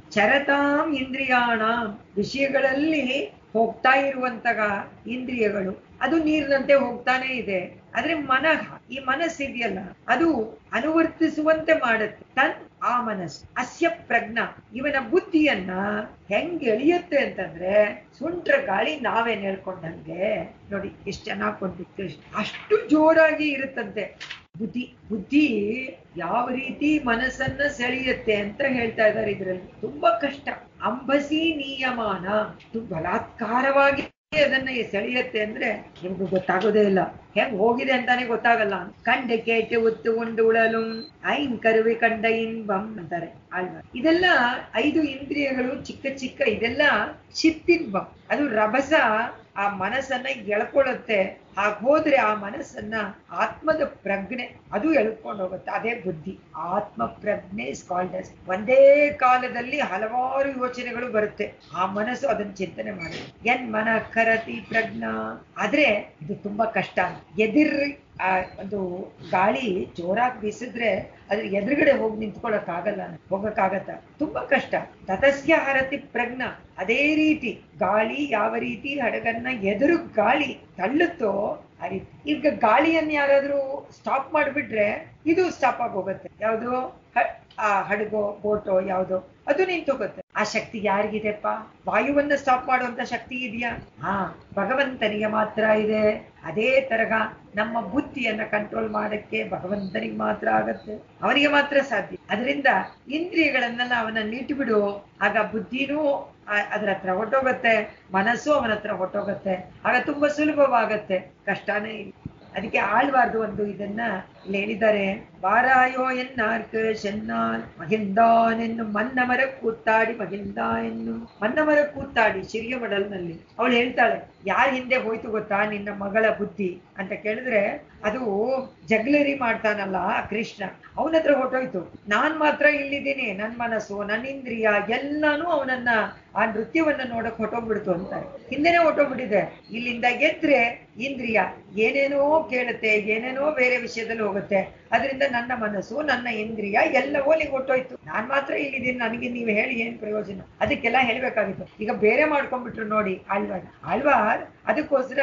ಚರತಾಂ ಇಂದ್ರಿಯಾಣ ವಿಷಯಗಳಲ್ಲಿ ಹೋಗ್ತಾ ಇರುವಂತಹ ಇಂದ್ರಿಯಗಳು ಅದು ನೀರಿನಂತೆ ಹೋಗ್ತಾನೆ ಇದೆ ಆದ್ರೆ ಮನಃ ಈ ಮನಸ್ಸಿದೆಯಲ್ಲ ಅದು ಅನುವರ್ತಿಸುವಂತೆ ಮಾಡುತ್ತೆ ತನ್ ಆ ಮನಸ್ಸು ಅಸ್ಯ ಪ್ರಜ್ಞಾ ಇವನ ಬುದ್ಧಿಯನ್ನ ಹೆಂಗ್ ಎಳಿಯುತ್ತೆ ಅಂತಂದ್ರೆ ಸುಂಟ್ರ ಗಾಳಿ ನಾವೇ ಹೇಳ್ಕೊಂಡಂಗೆ ನೋಡಿ ಎಷ್ಟು ಚೆನ್ನಾಗಿ ಕೊಂಡಿತ್ತು ಅಷ್ಟು ಜೋರಾಗಿ ಇರುತ್ತಂತೆ ಬುದ್ಧಿ ಬುದ್ಧಿ ಯಾವ ರೀತಿ ಮನಸ್ಸನ್ನ ಸೆಳೆಯುತ್ತೆ ಅಂತ ಹೇಳ್ತಾ ಇದ್ದಾರೆ ಇದ್ರಲ್ಲಿ ತುಂಬಾ ಕಷ್ಟ ಅಂಬಸಿ ನಿಯಮಾನ ಇದು ಬಲಾತ್ಕಾರವಾಗಿ ಅದನ್ನ ಸೆಳೆಯುತ್ತೆ ಅಂದ್ರೆ ನಿಮ್ಗೆ ಗೊತ್ತಾಗೋದೇ ಇಲ್ಲ ಹೆಂಗ್ ಹೋಗಿದೆ ಅಂತಾನೆ ಗೊತ್ತಾಗಲ್ಲ ಕಂಡ ಕೇಟೆ ಒತ್ತು ಉಂಡು ಉಳಲು ಐನ್ ಕರುವೆ ಕಂಡ ಇನ್ಬಂ ಅಂತಾರೆ ಅಲ್ವಾ ಇದೆಲ್ಲ ಐದು ಇಂದ್ರಿಯಗಳು ಚಿಕ್ಕ ಚಿಕ್ಕ ಇದೆಲ್ಲ ಚಿತ್ತಿನ್ಬಂ ಅದು ರಭಸ ಆ ಮನಸ್ಸನ್ನ ಎಳ್ಕೊಳ್ಳುತ್ತೆ ಹಾಗೆ ಹೋದ್ರೆ ಆ ಮನಸ್ಸನ್ನ ಆತ್ಮದ ಪ್ರಜ್ಞೆ ಅದು ಎಳ್ಕೊಂಡು ಹೋಗುತ್ತೆ ಅದೇ ಬುದ್ಧಿ ಆತ್ಮ ಪ್ರಜ್ಞೆ ಸ್ಕಾಲ್ಡಸ್ ಒಂದೇ ಕಾಲದಲ್ಲಿ ಹಲವಾರು ಯೋಚನೆಗಳು ಬರುತ್ತೆ ಆ ಮನಸ್ಸು ಅದನ್ನ ಚಿಂತನೆ ಮಾಡುತ್ತೆ ಎನ್ ಮನ ಕರತಿ ಪ್ರಜ್ಞಾ ಆದ್ರೆ ಇದು ತುಂಬಾ ಕಷ್ಟ ಎದಿರ್ ಆ ಒಂದು ಗಾಳಿ ಜೋರಾಗಿ ಬೀಸಿದ್ರೆ ಅದ್ರ ಎದುರುಗಡೆ ಹೋಗಿ ನಿಂತ್ಕೊಳಕ್ ಆಗಲ್ಲ ಹೋಗಕ್ಕಾಗತ್ತ ತುಂಬಾ ಕಷ್ಟ ತತಸ್ಯ ಹರತಿ ಪ್ರಜ್ಞ ಅದೇ ರೀತಿ ಗಾಳಿ ಯಾವ ರೀತಿ ಹಡಗನ್ನ ಎದುರು ಗಾಳಿ ತಳ್ಳುತ್ತೋ ಆ ರೀತಿ ಈಗ ಗಾಳಿಯನ್ನ ಯಾರಾದ್ರೂ ಸ್ಟಾಪ್ ಮಾಡ್ಬಿಟ್ರೆ ಇದು ಸ್ಟಾಪ್ ಆಗಿ ಹೋಗುತ್ತೆ ಯಾವುದು ಆ ಹಡಗೋ ಬೋಟೋ ಯಾವ್ದೋ ಅದು ನಿಂತೋಗುತ್ತೆ ಆ ಶಕ್ತಿ ಯಾರಿಗಿದೆಪ್ಪ ವಾಯುವನ್ನ ಸ್ಟಾಪ್ ಮಾಡುವಂತ ಶಕ್ತಿ ಇದೆಯಾ ಹಾ ಭಗವಂತನಿಗೆ ಮಾತ್ರ ಇದೆ ಅದೇ ತರಹ ನಮ್ಮ ಬುದ್ಧಿಯನ್ನ ಕಂಟ್ರೋಲ್ ಮಾಡಕ್ಕೆ ಭಗವಂತನಿಗೆ ಮಾತ್ರ ಆಗತ್ತೆ ಅವನಿಗೆ ಮಾತ್ರ ಸಾಧ್ಯ ಅದರಿಂದ ಇಂದ್ರಿಯಗಳನ್ನೆಲ್ಲ ಅವನನ್ನ ಇಟ್ಬಿಡು ಆಗ ಬುದ್ಧಿನೂ ಅದ್ರ ಹತ್ರ ಹೊಟ್ಟೋಗತ್ತೆ ಮನಸ್ಸು ಅವನ ಹತ್ರ ಹೊಟ್ಟೋಗತ್ತೆ ಆಗ ತುಂಬಾ ಸುಲಭವಾಗತ್ತೆ ಕಷ್ಟನೇ ಇಲ್ಲ ಅದಕ್ಕೆ ಆಳ್ವಾರ್ದು ಒಂದು ಇದನ್ನ ಇಲ್ಲಿ ಹೇಳಿದ್ದಾರೆ ವಾರಾಯೋ ಎನ್ನಾರ್ಕ ಶೆನ್ನಾಲ್ ಮಹಿಂದಾನ್ ಎನ್ನು ಮನ್ನಮರ ಕೂತ್ತಾಡಿ ಮಹಿಂದ ಎನ್ನು ಮನ್ನಮರ ಕೂತ್ತಾಡಿ ಸಿರಿಯ ಮಡಲ್ನಲ್ಲಿ ಅವಳು ಹೇಳ್ತಾಳೆ ಯಾರ್ ಹಿಂದೆ ಹೋಯ್ತು ಗೊತ್ತಾ ನಿನ್ನ ಮಗಳ ಬುದ್ಧಿ ಅಂತ ಕೇಳಿದ್ರೆ ಅದು ಜಗ್ಲರಿ ಮಾಡ್ತಾನಲ್ಲ ಕೃಷ್ಣ ಅವನ ಹತ್ರ ಹೊಟ್ಟೋಯ್ತು ನಾನ್ ಮಾತ್ರ ಇಲ್ಲಿದ್ದೀನಿ ನನ್ ಮನಸ್ಸು ನನ್ನ ಇಂದ್ರಿಯ ಎಲ್ಲಾನು ಅವನನ್ನ ಆ ನೃತ್ಯವನ್ನ ನೋಡಕ್ ಹೊಟ್ಟೋಗ್ಬಿಡ್ತು ಅಂತಾರೆ ಹಿಂದೆನೆ ಹೊಟ್ಟೋಗ್ಬಿಟ್ಟಿದೆ ಇಲ್ಲಿಂದ ಗೆದ್ರೆ ಇಂದ್ರಿಯ ಏನೇನೋ ಕೇಳುತ್ತೆ ಏನೇನೋ ಬೇರೆ ವಿಷಯದಲ್ಲಿ ಹೋಗುತ್ತೆ ಅದರಿಂದ ನನ್ನ ಮನಸ್ಸು ನನ್ನ ಇಂದ್ರಿಯ ಎಲ್ಲವೂ ಅಲ್ಲಿಗೆ ಹೊಟ್ಟೋಯ್ತು ನಾನ್ ಮಾತ್ರ ಇಲ್ಲಿದ್ದೀನಿ ನನಗೆ ನೀವು ಹೇಳಿ ಏನ್ ಪ್ರಯೋಜನ ಅದಕ್ಕೆಲ್ಲ ಹೇಳ್ಬೇಕಾಗಿತ್ತು ಈಗ ಬೇರೆ ಮಾಡ್ಕೊಂಡ್ಬಿಟ್ರು ನೋಡಿ ಆಳ್ವಾರ್ ಆಳ್ವಾರ್ ಅದಕ್ಕೋಸ್ಕರ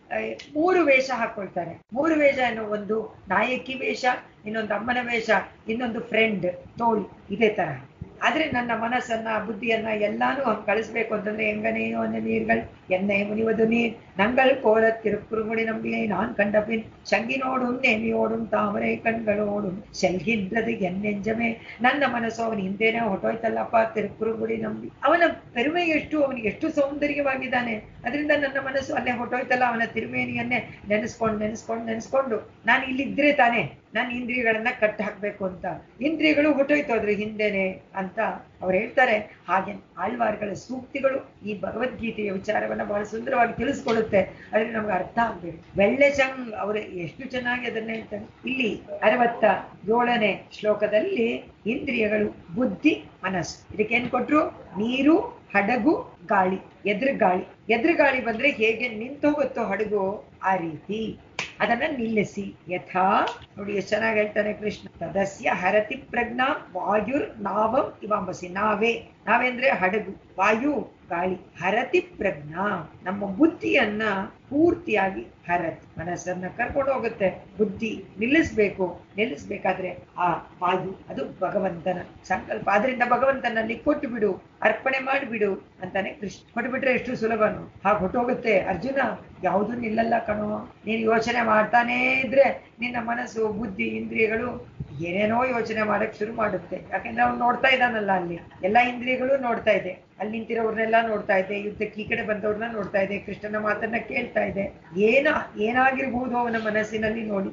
ಮೂರು ವೇಷ ಹಾಕೊಳ್ತಾರೆ ಮೂರು ವೇಷ ಏನೋ ಒಂದು ನಾಯಕಿ ವೇಷ ಇನ್ನೊಂದು ಅಮ್ಮನ ವೇಷ ಇನ್ನೊಂದು ಫ್ರೆಂಡ್ ತೋಳಿ ಇದೇ ತರ ಆದ್ರೆ ನನ್ನ ಮನಸ್ಸನ್ನ ಬುದ್ಧಿಯನ್ನ ಎಲ್ಲಾನು ಹಂಗ್ ಕಳಿಸ್ಬೇಕು ಅಂತಂದ್ರೆ ಹೆಂಗನೆಯೋ அந்த நீர்கள் என்னை முனிவது நீர் நங்கள் கோல திருக்குறுங்குடி நம்பியை நான் கண்டபின் சங்கினோடும் நேமியோடும் தாமரை ಕಣ್ಗಳೋடும் செல்கின்றது என் நெஞ்சமே ನನ್ನ ಮನಸ್ಸು ಅವನ ಹಿಂದೆನೆ ಹೊಟ್ಟೋಯ್ತಲ್ಲಪ್ಪ ತಿರುಕುರುಗುಡಿ ನಂಬಿ ಅವನ ಪೆರುಮೆ ಎಷ್ಟು ಅವನಿಗೆ ಎಷ್ಟು ಸೌಂದರ್ಯವಾಗಿದ್ದಾನೆ ಅದರಿಂದ ನನ್ನ ಮನಸ್ಸು ಅಲ್ಲೇ ಹೊಟ್ಟೋಯ್ತಲ್ಲ ಅವನ ತಿರುಮೇನಿಯನ್ನೇ ನೆನೆಸ್ಕೊಂಡು ನೆನೆಸ್ಕೊಂಡು ನೆನೆಸ್ಕೊಂಡು ನಾನು ಇಲ್ಲಿದ್ರೆ ತಾನೆ ನಾನು ಇಂದ್ರಿಯಗಳನ್ನ ಕಟ್ ಹಾಕ್ಬೇಕು ಅಂತ ಇಂದ್ರಿಯಗಳು ಹೊಟ್ಟೋಯ್ತು ಅದ್ರ ಹಿಂದೆನೆ ಅಂತ ಅವ್ರು ಹೇಳ್ತಾರೆ ಹಾಗೆ ಆಳ್ವಾರ್ಗಳ ಸೂಕ್ತಿಗಳು ಈ ಭಗವದ್ಗೀತೆಯ ವಿಚಾರವನ್ನ ಬಹಳ ಸುಂದರವಾಗಿ ತಿಳಿಸ್ಕೊಡುತ್ತೆ ಆದ್ರೆ ನಮ್ಗೆ ಅರ್ಥ ಆಗ್ಬೇಕು ಬೆಳ್ಳೆ ಚಂಗ್ ಅವರು ಎಷ್ಟು ಚೆನ್ನಾಗಿ ಅದನ್ನ ಹೇಳ್ತಾರೆ ಇಲ್ಲಿ ಅರವತ್ತ ಏಳನೇ ಶ್ಲೋಕದಲ್ಲಿ ಇಂದ್ರಿಯಗಳು ಬುದ್ಧಿ ಮನಸ್ಸು ಇದಕ್ಕೆ ಏನ್ ಕೊಟ್ರು ನೀರು ಹಡಗು ಗಾಳಿ ಎದುರು ಗಾಳಿ ಎದುರು ಗಾಳಿ ಬಂದ್ರೆ ಹೇಗೆ ನಿಂತೋಗುತ್ತೋ ಹಡಗು ಆ ರೀತಿ ಅದನ್ನ ನಿಲ್ಲಿಸಿ ಯಥಾ ನೋಡಿ ಎಷ್ಟು ಚೆನ್ನಾಗಿ ಹೇಳ್ತಾನೆ ಕೃಷ್ಣ ತದಸ್ಯ ಹರತಿ ಪ್ರಜ್ಞಾ ವಾಯುರ್ ನಾವಂ ಇವಾಂಬಸಿ ನಾವೇ ನಾವೇ ಅಂದ್ರೆ ಹಡಗು ವಾಯು ಗಾಳಿ ಹರತಿ ಪ್ರಜ್ಞಾ ನಮ್ಮ ಬುದ್ಧಿಯನ್ನ ಪೂರ್ತಿಯಾಗಿ ಹರತಿ ಮನಸ್ಸನ್ನ ಕರ್ಕೊಂಡು ಹೋಗುತ್ತೆ ಬುದ್ಧಿ ನಿಲ್ಲಿಸ್ಬೇಕು ನಿಲ್ಲಿಸ್ಬೇಕಾದ್ರೆ ಆ ವಾಯು ಅದು ಭಗವಂತನ ಸಂಕಲ್ಪ ಆದ್ರಿಂದ ಭಗವಂತನಲ್ಲಿ ಕೊಟ್ಟು ಬಿಡು ಅರ್ಪಣೆ ಮಾಡಿಬಿಡು ಅಂತಾನೆ ಕೃಷ್ಣ ಕೊಟ್ಬಿಟ್ರೆ ಎಷ್ಟು ಸುಲಭನು ಹಾಗೆ ಹೊಟ್ಟೋಗುತ್ತೆ ಅರ್ಜುನ ಯಾವುದು ನಿಲ್ಲಲ್ಲ ಕಣೋ ನೀನು ಯೋಚನೆ ಮಾಡ್ತಾನೇ ಇದ್ರೆ ನಿನ್ನ ಮನಸ್ಸು ಬುದ್ಧಿ ಇಂದ್ರಿಯಗಳು ಏನೇನೋ ಯೋಚನೆ ಮಾಡಕ್ ಶುರು ಮಾಡುತ್ತೆ ಯಾಕಂದ್ರೆ ಅವ್ನು ನೋಡ್ತಾ ಇದ್ದಾನಲ್ಲ ಅಲ್ಲಿ ಎಲ್ಲಾ ಇಂದ್ರಿಯಗಳು ನೋಡ್ತಾ ಇದೆ ಅಲ್ಲಿ ನಿಂತಿರೋರ್ನೆಲ್ಲ ನೋಡ್ತಾ ಇದೆ ಯುದ್ಧಕ್ಕೆ ಈ ಕಡೆ ಬಂದವ್ರನ್ನ ನೋಡ್ತಾ ಇದೆ ಕೃಷ್ಣನ ಮಾತನ್ನ ಕೇಳ್ತಾ ಇದೆ ಏನ ಏನಾಗಿರ್ಬಹುದು ಅವನ ಮನಸ್ಸಿನಲ್ಲಿ ನೋಡಿ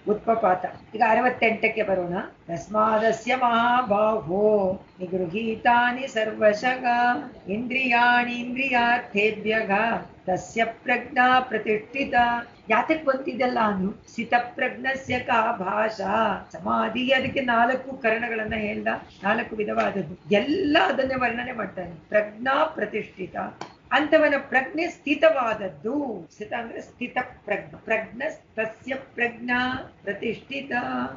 ಉತ್ಪಪಾತ ಈಗ ಅರವತ್ತೆಂಟಕ್ಕೆ ಬರೋಣ ತಸ್ಮಾದಸ್ಯ ಮಹಾಬಾಹೋ ನಿಗೃಹೀತಾನಿ ಸರ್ವಶಗ ಇಂದ್ರಿಯಾಣಿ ಇಂದ್ರಿಯಾರ್ಥೇಭ್ಯಗ ತಸ್ಯ ಪ್ರಜ್ಞಾ ಪ್ರತಿಷ್ಠಿತ ಯಾತಕ್ ಬಂತಿದೆಲ್ಲ ಅಂದ್ರು ಸ್ಥಿತಪ್ರಜ್ಞಸ್ಯ ಕಾ ಭಾಷಾ ಸಮಾಧಿ ಅದಕ್ಕೆ ನಾಲ್ಕು ಕರಣಗಳನ್ನ ಹೇಳ್ದ ನಾಲ್ಕು ವಿಧವಾದದ್ದು ಎಲ್ಲ ಅದನ್ನೇ ವರ್ಣನೆ ಮಾಡ್ತಾನೆ ಪ್ರಜ್ಞಾ ಪ್ರತಿಷ್ಠಿತ ಅಂತವನ ಪ್ರಜ್ಞೆ ಸ್ಥಿತವಾದದ್ದು ಸ್ಥಿತ ಅಂದ್ರೆ ಸ್ಥಿತ ಪ್ರಜ್ಞ ಪ್ರಜ್ಞ ತಸ್ಯ ಪ್ರಜ್ಞಾ ಪ್ರತಿಷ್ಠಿತ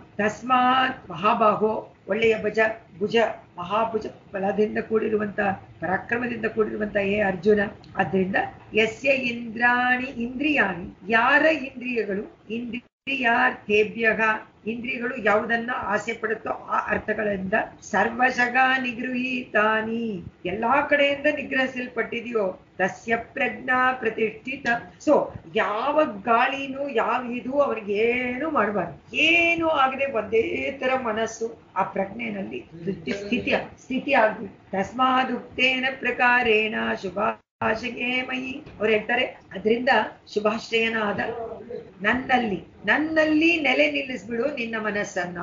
ತಸ್ಮಾತ್ ಮಹಾಬಾಹೋ ಒಳ್ಳೆಯ ಭುಜ ಭುಜ ಮಹಾಭುಜ ಬಲದಿಂದ ಕೂಡಿರುವಂತ ಪರಾಕ್ರಮದಿಂದ ಕೂಡಿರುವಂತ ಏ ಅರ್ಜುನ ಆದ್ರಿಂದ ಯಸ್ಯ ಇಂದ್ರಾಣಿ ಇಂದ್ರಿಯಾಣಿ ಯಾರ ಇಂದ್ರಿಯಗಳು ಇಂದ್ರಿಯಾರ್ಥೇಭ್ಯ ಇಂದ್ರಿಯಗಳು ಯಾವುದನ್ನ ಆಸೆ ಪಡುತ್ತೋ ಆ ಅರ್ಥಗಳಿಂದ ಸರ್ವಶಗ ನಿಗೃಹೀತಾನಿ ಎಲ್ಲಾ ಕಡೆಯಿಂದ ನಿಗ್ರಹಿಸಲ್ಪಟ್ಟಿದೆಯೋ ತಸ್ಯ ಪ್ರಜ್ಞಾ ಪ್ರತಿಷ್ಠಿತ ಸೊ ಯಾವ ಗಾಳಿನೂ ಯಾವ ಇದು ಅವನಿಗೆ ಏನು ಮಾಡಬಾರ್ದು ಏನು ಆಗದೆ ಒಂದೇ ತರ ಮನಸ್ಸು ಆ ಪ್ರಜ್ಞೆನಲ್ಲಿ ಸ್ಥಿತಿ ಸ್ಥಿತಿ ಸ್ಥಿತಿ ಆಗ್ಬೇಕು ತಸ್ಮಾದುಕ್ತೇನ ಪ್ರಕಾರೇಣ ಶುಭ ಶುಭಾಶಯೇ ಮಯಿ ಅವ್ರು ಹೇಳ್ತಾರೆ ಅದರಿಂದ ಶುಭಾಶ್ರಯನಾದ ನನ್ನಲ್ಲಿ ನನ್ನಲ್ಲಿ ನೆಲೆ ನಿಲ್ಲಿಸ್ಬಿಡು ನಿನ್ನ ಮನಸ್ಸನ್ನ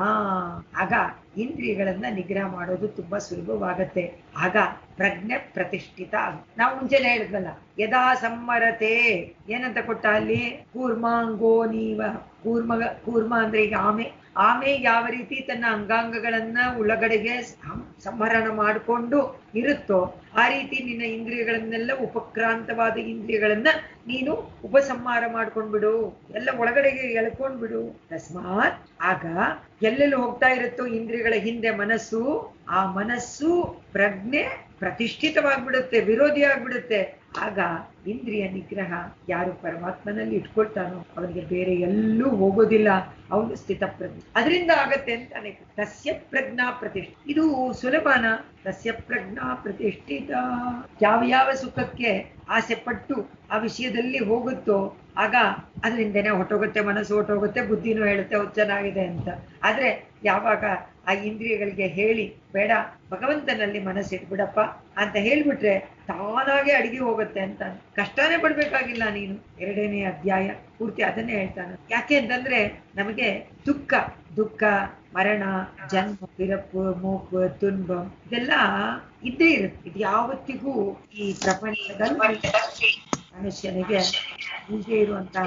ಆಗ ಇಂದ್ರಿಯಗಳನ್ನ ನಿಗ್ರಹ ಮಾಡೋದು ತುಂಬಾ ಸುಲಭವಾಗತ್ತೆ ಆಗ ಪ್ರಜ್ಞೆ ಪ್ರತಿಷ್ಠಿತ ಆಗುತ್ತೆ. ನಾವು ಮುಂಚೆನೆ ಹೇಳಿದ್ವಲ್ಲ ಯದಾ ಸಮ್ಮರತೆ ಏನಂತ ಕೊಟ್ಟ ಅಲ್ಲಿ ಕೂರ್ಮಾಂಗೋ ನೀವ ಕೂರ್ಮ ಕೂರ್ಮ ಅಂದ್ರೆ ಈಗ ಆಮೆ ಆಮೆ ಯಾವ ರೀತಿ ತನ್ನ ಅಂಗಾಂಗಗಳನ್ನ ಒಳಗಡೆಗೆ ಸಂ- ಸಂಹರಣ ಮಾಡಿಕೊಂಡು ಇರುತ್ತೋ ಆ ರೀತಿ ನಿನ್ನ ಇಂದ್ರಿಯಗಳನ್ನೆಲ್ಲ ಉಪಕ್ರಾಂತವಾದ ಇಂದ್ರಿಯಗಳನ್ನ ನೀನು ಉಪಸಂಹಾರ ಮಾಡ್ಕೊಂಡ್ಬಿಡು ಎಲ್ಲ ಒಳಗಡೆಗೆ ಎಳ್ಕೊಂಡ್ಬಿಡು ತಸ್ಮಾತ್ ಆಗ ಎಲ್ಲೆಲ್ಲಿ ಹೋಗ್ತಾ ಇರುತ್ತೋ ಇಂದ್ರಿಯಗಳ ಹಿಂದೆ ಮನಸ್ಸು ಆ ಮನಸ್ಸು ಪ್ರಜ್ಞೆ ಪ್ರತಿಷ್ಠಿತವಾಗ್ಬಿಡುತ್ತೆ ವಿರೋಧಿ ಆಗ್ಬಿಡುತ್ತೆ ಆಗ ಇಂದ್ರಿಯ ನಿಗ್ರಹ ಯಾರು ಪರಮಾತ್ಮನಲ್ಲಿ ಇಟ್ಕೊಳ್ತಾನೋ ಅವನಿಗೆ ಬೇರೆ ಎಲ್ಲೂ ಹೋಗೋದಿಲ್ಲ ಅವನು ಸ್ಥಿತಪ್ರಜ್ಞೆ ಅದರಿಂದ ಆಗತ್ತೆ ಅಂತಾನೆ ತಸ್ಯ ಪ್ರಜ್ಞಾ ಪ್ರತಿಷ್ಠ ಇದು ಸುಲಭನ ತಸ್ಯ ಪ್ರಜ್ಞಾ ಪ್ರತಿಷ್ಠಿತ ಯಾವ ಯಾವ ಸುಖಕ್ಕೆ ಆಸೆ ಪಟ್ಟು ಆ ವಿಷಯದಲ್ಲಿ ಹೋಗುತ್ತೋ ಆಗ ಅದರಿಂದನೇ ಹೊಟ್ಟೋಗುತ್ತೆ ಮನಸ್ಸು ಹೊಟ್ಟೋಗುತ್ತೆ ಬುದ್ಧಿನೂ ಹೇಳುತ್ತೆ ಅದು ಚೆನ್ನಾಗಿದೆ ಅಂತ ಆದ್ರೆ ಯಾವಾಗ ಆ ಇಂದ್ರಿಯಗಳಿಗೆ ಹೇಳಿ ಬೇಡ ಭಗವಂತನಲ್ಲಿ ಮನಸ್ಸಿಟ್ಬಿಡಪ್ಪ ಅಂತ ಹೇಳ್ಬಿಟ್ರೆ ತಾನಾಗೆ ಅಡಿಗೆ ಹೋಗುತ್ತೆ ಅಂತ ಕಷ್ಟನೇ ಪಡ್ಬೇಕಾಗಿಲ್ಲ ನೀನು ಎರಡನೇ ಅಧ್ಯಾಯ ಪೂರ್ತಿ ಅದನ್ನೇ ಹೇಳ್ತಾನೆ ಯಾಕೆ ಅಂತಂದ್ರೆ ನಮಗೆ ದುಃಖ ದುಃಖ ಮರಣ ಜನ್ಮ ಪಿರಪ್ಪು ಮೂಪು ತುನ್ಬ ಇದೆಲ್ಲ ಇದ್ದೇ ಇರುತ್ತೆ ಇದು ಯಾವತ್ತಿಗೂ ಈ ಪ್ರಪಂಚದಲ್ಲಿ ಮನುಷ್ಯನಿಗೆ ಹೀಗೆ ಇರುವಂತಹ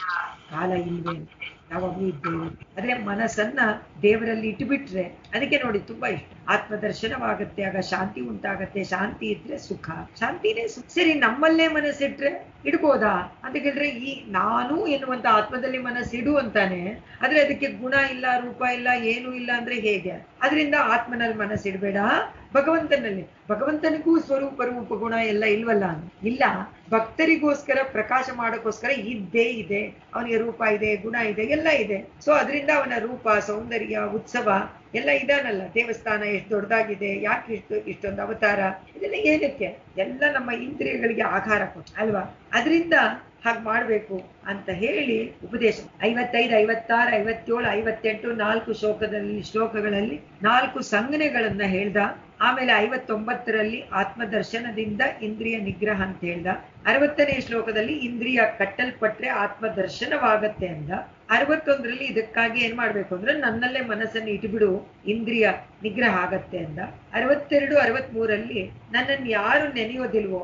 ಕಾಲ ಇಲ್ವೇ ಯಾವಾಗಲೂ ಇದ್ದೇವೆ ಆದ್ರೆ ಮನಸ್ಸನ್ನ ದೇವರಲ್ಲಿ ಇಟ್ಟುಬಿಟ್ರೆ ಅದಕ್ಕೆ ನೋಡಿ ತುಂಬಾ ಇಷ್ಟ ಆತ್ಮದರ್ಶನವಾಗತ್ತೆ ಆಗ ಶಾಂತಿ ಉಂಟಾಗತ್ತೆ ಶಾಂತಿ ಇದ್ರೆ ಸುಖ ಶಾಂತಿನೇ ಸುಖ ಸರಿ ನಮ್ಮಲ್ಲೇ ಮನಸ್ಸಿಟ್ರೆ ಇಡ್ಬೋದಾ ಅಂತ ಕೇಳಿದ್ರೆ ಈ ನಾನು ಎನ್ನುವಂತ ಆತ್ಮದಲ್ಲಿ ಮನಸ್ಸಿಡು ಅಂತಾನೆ ಆದ್ರೆ ಅದಕ್ಕೆ ಗುಣ ಇಲ್ಲ ರೂಪ ಇಲ್ಲ ಏನೂ ಇಲ್ಲ ಅಂದ್ರೆ ಹೇಗೆ ಅದರಿಂದ ಆತ್ಮನಲ್ಲಿ ಮನಸ್ಸಿಡ್ಬೇಡ ಭಗವಂತನಲ್ಲಿ ಭಗವಂತನಿಗೂ ಸ್ವರೂಪ ರೂಪ ಗುಣ ಎಲ್ಲ ಇಲ್ವಲ್ಲ ಇಲ್ಲ ಭಕ್ತರಿಗೋಸ್ಕರ ಪ್ರಕಾಶ ಮಾಡೋಕ್ಕೋಸ್ಕರ ಇದ್ದೇ ಇದೆ ಅವನಿಗೆ ರೂಪ ಇದೆ ಗುಣ ಇದೆ ಎಲ್ಲ ಇದೆ ಸೊ ಅದರಿಂದ ಅವನ ರೂಪ ಸೌಂದರ್ಯ ಉತ್ಸವ ಎಲ್ಲ ಇದಾನಲ್ಲ ದೇವಸ್ಥಾನ ಎಷ್ಟು ದೊಡ್ಡದಾಗಿದೆ ಯಾಕೆ ಇಷ್ಟು ಇಷ್ಟೊಂದು ಅವತಾರ ಇದೆಲ್ಲ ಏನಕ್ಕೆ ಎಲ್ಲ ನಮ್ಮ ಇಂದ್ರಿಯಗಳಿಗೆ ಆಧಾರ ಕೊಟ್ಟು ಅಲ್ವಾ ಅದರಿಂದ ಹಾಗೆ ಮಾಡ್ಬೇಕು ಅಂತ ಹೇಳಿ ಉಪದೇಶ ಐವತ್ತೈದು ಐವತ್ತಾರು ಐವತ್ತೇಳು ಐವತ್ತೆಂಟು ನಾಲ್ಕು ಶ್ಲೋಕದಲ್ಲಿ ಶ್ಲೋಕಗಳಲ್ಲಿ ನಾಲ್ಕು ಸಂಜ್ಞೆಗಳನ್ನ ಹೇಳ್ದ ಆಮೇಲೆ ಐವತ್ತೊಂಬತ್ತರಲ್ಲಿ ಆತ್ಮದರ್ಶನದಿಂದ ಇಂದ್ರಿಯ ನಿಗ್ರಹ ಅಂತ ಹೇಳ್ದ ಅರವತ್ತನೇ ಶ್ಲೋಕದಲ್ಲಿ ಇಂದ್ರಿಯ ಕಟ್ಟಲ್ಪಟ್ರೆ ಆತ್ಮದರ್ಶನವಾಗತ್ತೆ ಅಂದ ಅರವತ್ತೊಂದರಲ್ಲಿ ಇದಕ್ಕಾಗಿ ಏನ್ ಮಾಡ್ಬೇಕು ಅಂದ್ರೆ ನನ್ನಲ್ಲೇ ಮನಸ್ಸನ್ನು ಇಟ್ಬಿಡು ಇಂದ್ರಿಯ ನಿಗ್ರಹ ಆಗತ್ತೆ ಅಂದ ಅರವತ್ತೆರಡು ಅರವತ್ಮೂರಲ್ಲಿ ನನ್ನನ್ನು ಯಾರು ನೆನೆಯೋದಿಲ್ವೋ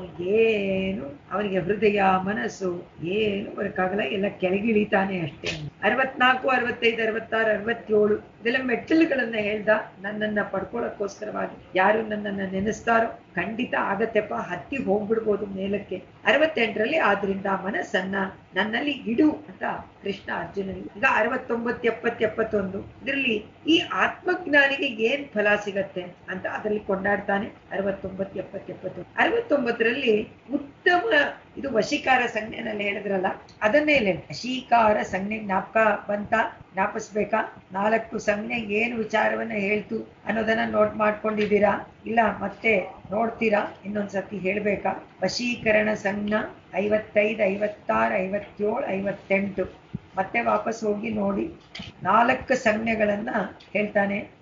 ಅವನಿಗೇನು ಅವನಿಗೆ ಹೃದಯ ಮನಸ್ಸು ಏನು ಬರಕ್ಕಾಗಲ್ಲ ಎಲ್ಲ ಕೆಳಗಿಳಿತಾನೆ ಅಷ್ಟೇ ಅರವತ್ನಾಲ್ಕು ಅರವತ್ತೈದು ಅರವತ್ತಾರು ಅರವತ್ತೇಳು ಇದೆಲ್ಲ ಮೆಟ್ಟಲುಗಳನ್ನ ಹೇಳ್ದ ನನ್ನನ್ನ ಪಡ್ಕೊಳ್ಳೋಕ್ಕೋಸ್ಕರವಾಗಿ ಯಾರು ನನ್ನನ್ನ ನೆನೆಸ್ತಾರೋ ಖಂಡಿತ ಆಗತ್ತೆಪ್ಪ ಹತ್ತಿ ಹೋಗ್ಬಿಡ್ಬೋದು ಮೇಲಕ್ಕೆ ಅರವತ್ತೆಂಟರಲ್ಲಿ ಆದ್ರಿಂದ ಮನಸ್ಸನ್ನ ನನ್ನಲ್ಲಿ ಇಡು ಅಂತ ಕೃಷ್ಣ ಅರ್ಜುನನಿಗೆ ಈಗ ಅರವತ್ತೊಂಬತ್ತು ಎಪ್ಪತ್ತು ಎಪ್ಪತ್ತೊಂದು ಇದರಲ್ಲಿ ಈ ಆತ್ಮಜ್ಞಾನಿಗೆ ಏನ್ ಫಲ ಸಿಗತ್ತೆ ಅಂತ ಅದರಲ್ಲಿ ಕೊಂಡಾಡ್ತಾನೆ ಅರವತ್ತೊಂಬತ್ತು ಎಪ್ಪತ್ತು ಎಪ್ಪತ್ತೊಂದು ಅರವತ್ತೊಂಬತ್ತರಲ್ಲಿ ಉತ್ತಮ ಇದು ವಶೀಕಾರ ಸಂಜ್ಞೆನಲ್ಲಿ ಹೇಳಿದ್ರಲ್ಲ ಅದನ್ನೇ ಇಲ್ಲಿ ವಶೀಕಾರ ಸಂಜ್ಞೆ ಜ್ಞಾಪಕ ಬಂತ ಜ್ಞಾಪಿಸ್ಬೇಕಾ ನಾಲ್ಕು ಸಂಜ್ಞೆ ಏನು ವಿಚಾರವನ್ನ ಹೇಳ್ತು ಅನ್ನೋದನ್ನ ನೋಟ್ ಮಾಡ್ಕೊಂಡಿದ್ದೀರಾ ಇಲ್ಲ ಮತ್ತೆ ನೋಡ್ತೀರಾ ಇನ್ನೊಂದ್ಸತಿ ಹೇಳ್ಬೇಕಾ ವಶೀಕರಣ ಸಂಜ್ಞ ಐವತ್ತೈದು ಐವತ್ತಾರು ಐವತ್ತೇಳು ಐವತ್ತೆಂಟು ಮತ್ತೆ ವಾಪಸ್ ಹೋಗಿ ನೋಡಿ ನಾಲ್ಕು ಸಂಜ್ಞೆಗಳನ್ನ ಹೇಳ್ತಾನೆ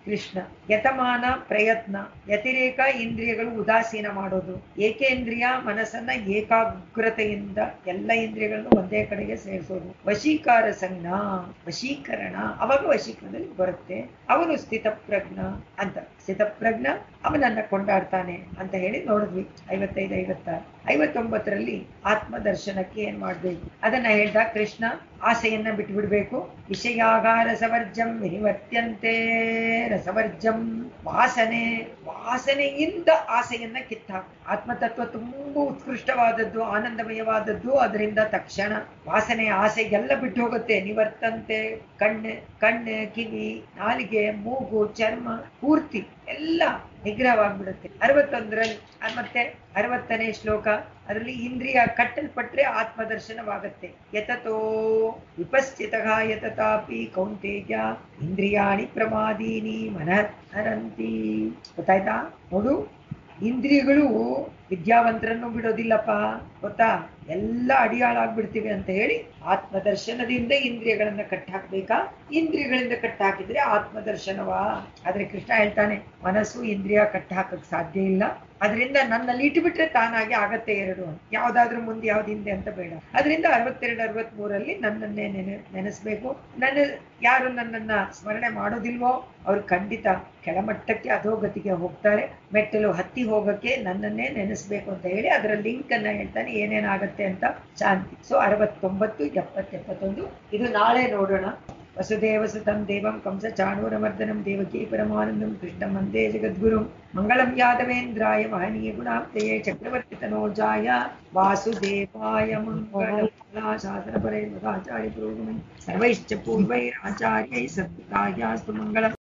ಕೃಷ್ಣ ಯತಮಾನ ಪ್ರಯತ್ನ ವ್ಯತಿರೇಕ ಇಂದ್ರಿಯಗಳು ಉದಾಸೀನ ಮಾಡೋದು ಏಕೇಂದ್ರಿಯ ಮನಸ್ಸನ್ನ ಏಕಾಗ್ರತೆಯಿಂದ ಎಲ್ಲ ಇಂದ್ರಿಯಗಳನ್ನು ಒಂದೇ ಕಡೆಗೆ ಸೇರಿಸೋದು ವಶೀಕಾರ ಸಂಜ್ಞ ವಶೀಕರಣ ಅವಾಗ ವಶೀಕರಣದಲ್ಲಿ ಬರುತ್ತೆ ಅವನು ಸ್ಥಿತಪ್ರಜ್ಞ ಅಂತ ಸ್ಥಿತಪ್ರಜ್ಞ ಅವನನ್ನ ಕೊಂಡಾಡ್ತಾನೆ ಅಂತ ಹೇಳಿ ನೋಡಿದ್ವಿ ಐವತ್ತೈದು ಐವತ್ತಾರು ಐವತ್ತೊಂಬತ್ತರಲ್ಲಿ ಆತ್ಮ ದರ್ಶನಕ್ಕೆ ಏನ್ ಮಾಡ್ಬೇಕು ಅದನ್ನ ಹೇಳ್ದ ಕೃಷ್ಣ ಆಸೆಯನ್ನ ಬಿಟ್ಬಿಡ್ಬೇಕು ವಿಷಯಾಗಾರ ರಸವರ್ಜಂ ವಿನಿವರ್ತ್ಯಂತೆ ರಸವರ್ಜಂ ವಾಸನೆ ವಾಸನೆಯಿಂದ ಆಸೆಯನ್ನ ಕಿತ್ತಾಕ ಆತ್ಮತತ್ವ ತುಂಬಾ ಉತ್ಕೃಷ್ಟವಾದದ್ದು ಆನಂದಮಯವಾದದ್ದು ಅದರಿಂದ ತಕ್ಷಣ ವಾಸನೆ ಆಸೆ ಎಲ್ಲ ಬಿಟ್ಟು ಹೋಗುತ್ತೆ ನಿವರ್ತಂತೆ ಕಣ್ಣು ಕಣ್ಣು ಕಿವಿ ನಾಲಿಗೆ ಮೂಗು ಚರ್ಮ ಪೂರ್ತಿ ಎಲ್ಲ ನಿಗ್ರಹವಾಗ್ಬಿಡುತ್ತೆ ಅರವತ್ತೊಂದರಲ್ಲಿ ಮತ್ತೆ ಅರವತ್ತನೇ ಶ್ಲೋಕ ಅದರಲ್ಲಿ ಇಂದ್ರಿಯ ಕಟ್ಟಲ್ಪಟ್ರೆ ಆತ್ಮದರ್ಶನವಾಗತ್ತೆ ಯತತೋ ವಿಪಸ್ಥಿತ ಯತತಾಪಿ ಕೌಂತೇಯ ಇಂದ್ರಿಯಾಣಿ ಪ್ರಮಾದೀನಿ ಮನಃ ಹರಂತಿ ಗೊತ್ತಾಯ್ತಾ ನೋಡು ಇಂದ್ರಿಯಗಳು ವಿದ್ಯಾವಂತರನ್ನು ಬಿಡೋದಿಲ್ಲಪ್ಪ ಗೊತ್ತಾ ಎಲ್ಲ ಅಡಿಯಾಳಾಗ್ಬಿಡ್ತೀವಿ ಅಂತ ಹೇಳಿ ಆತ್ಮದರ್ಶನದಿಂದ ಇಂದ್ರಿಯಗಳನ್ನ ಕಟ್ಟಾಕ್ಬೇಕಾ ಇಂದ್ರಿಯಗಳಿಂದ ಕಟ್ಟಾಕಿದ್ರೆ ಆತ್ಮದರ್ಶನವಾ ಆದ್ರೆ ಕೃಷ್ಣ ಹೇಳ್ತಾನೆ ಮನಸ್ಸು ಇಂದ್ರಿಯ ಕಟ್ಟಾಕಕ್ ಸಾಧ್ಯ ಇಲ್ಲ ಅದರಿಂದ ನನ್ನಲ್ಲಿ ಇಟ್ಬಿಟ್ರೆ ತಾನಾಗಿ ಆಗತ್ತೆ ಎರಡು ಅಂತ ಯಾವ್ದಾದ್ರೂ ಮುಂದೆ ಯಾವ್ದು ಹಿಂದೆ ಅಂತ ಬೇಡ ಅದರಿಂದ ಅರವತ್ತೆರಡು ಅರವತ್ ಮೂರಲ್ಲಿ ನನ್ನನ್ನೇ ನೆನೆ ನೆನೆಸ್ಬೇಕು ನನ್ನ ಯಾರು ನನ್ನನ್ನ ಸ್ಮರಣೆ ಮಾಡೋದಿಲ್ವೋ ಅವ್ರು ಖಂಡಿತ ಕೆಳಮಟ್ಟಕ್ಕೆ ಅಧೋಗತಿಗೆ ಹೋಗ್ತಾರೆ ಮೆಟ್ಟಲು ಹತ್ತಿ ಹೋಗಕ್ಕೆ ನನ್ನನ್ನೇ ನೆನೆಸ್ಬೇಕು ಅಂತ ಹೇಳಿ ಅದರ ಲಿಂಕ್ ಅನ್ನ ಹೇಳ್ತಾನೆ ಏನೇನಾಗತ್ತೆ ಅಂತ ಶಾಂತಿ ಸೊ ಅರವತ್ತೊಂಬತ್ತು ಎಪ್ಪತ್ ಎಪ್ಪತ್ತೊಂದು ಇದು ನಾಳೆ ನೋಡೋಣ ವಸುದೇವ ಸುತಂ ದೇವಂ ಕಂಸ ಚಾಣೂರಮರ್ದನಂ ದೇವಕಿ ಪರಮಾನಂದಂ ಕೃಷ್ಣಂ ವಂದೇ ಜಗದ್ಗುರುಂ ಮಂಗಳಂ ಯಾದವೇಂದ್ರಾಯ ಮಹನೀಯ ಗುಣಾಪ್ತಯೇ ಚಕ್ರವರ್ತಿ ತನೋಜಾಯ ವಾಸುದೇವಾಯ ಮಂಗಳಂ ಶಾಸನ ಪರೇ ಮದಾಚಾರ್ಯ ಪುರೋಗಮೈ ಸರ್ವೈಶ್ಚ ಪೂರ್ವೈರಾಚಾರ್ಯೈ ಸತ್ಕಾರ್ಯಾಸ್ತು ಮಂಗಳಂ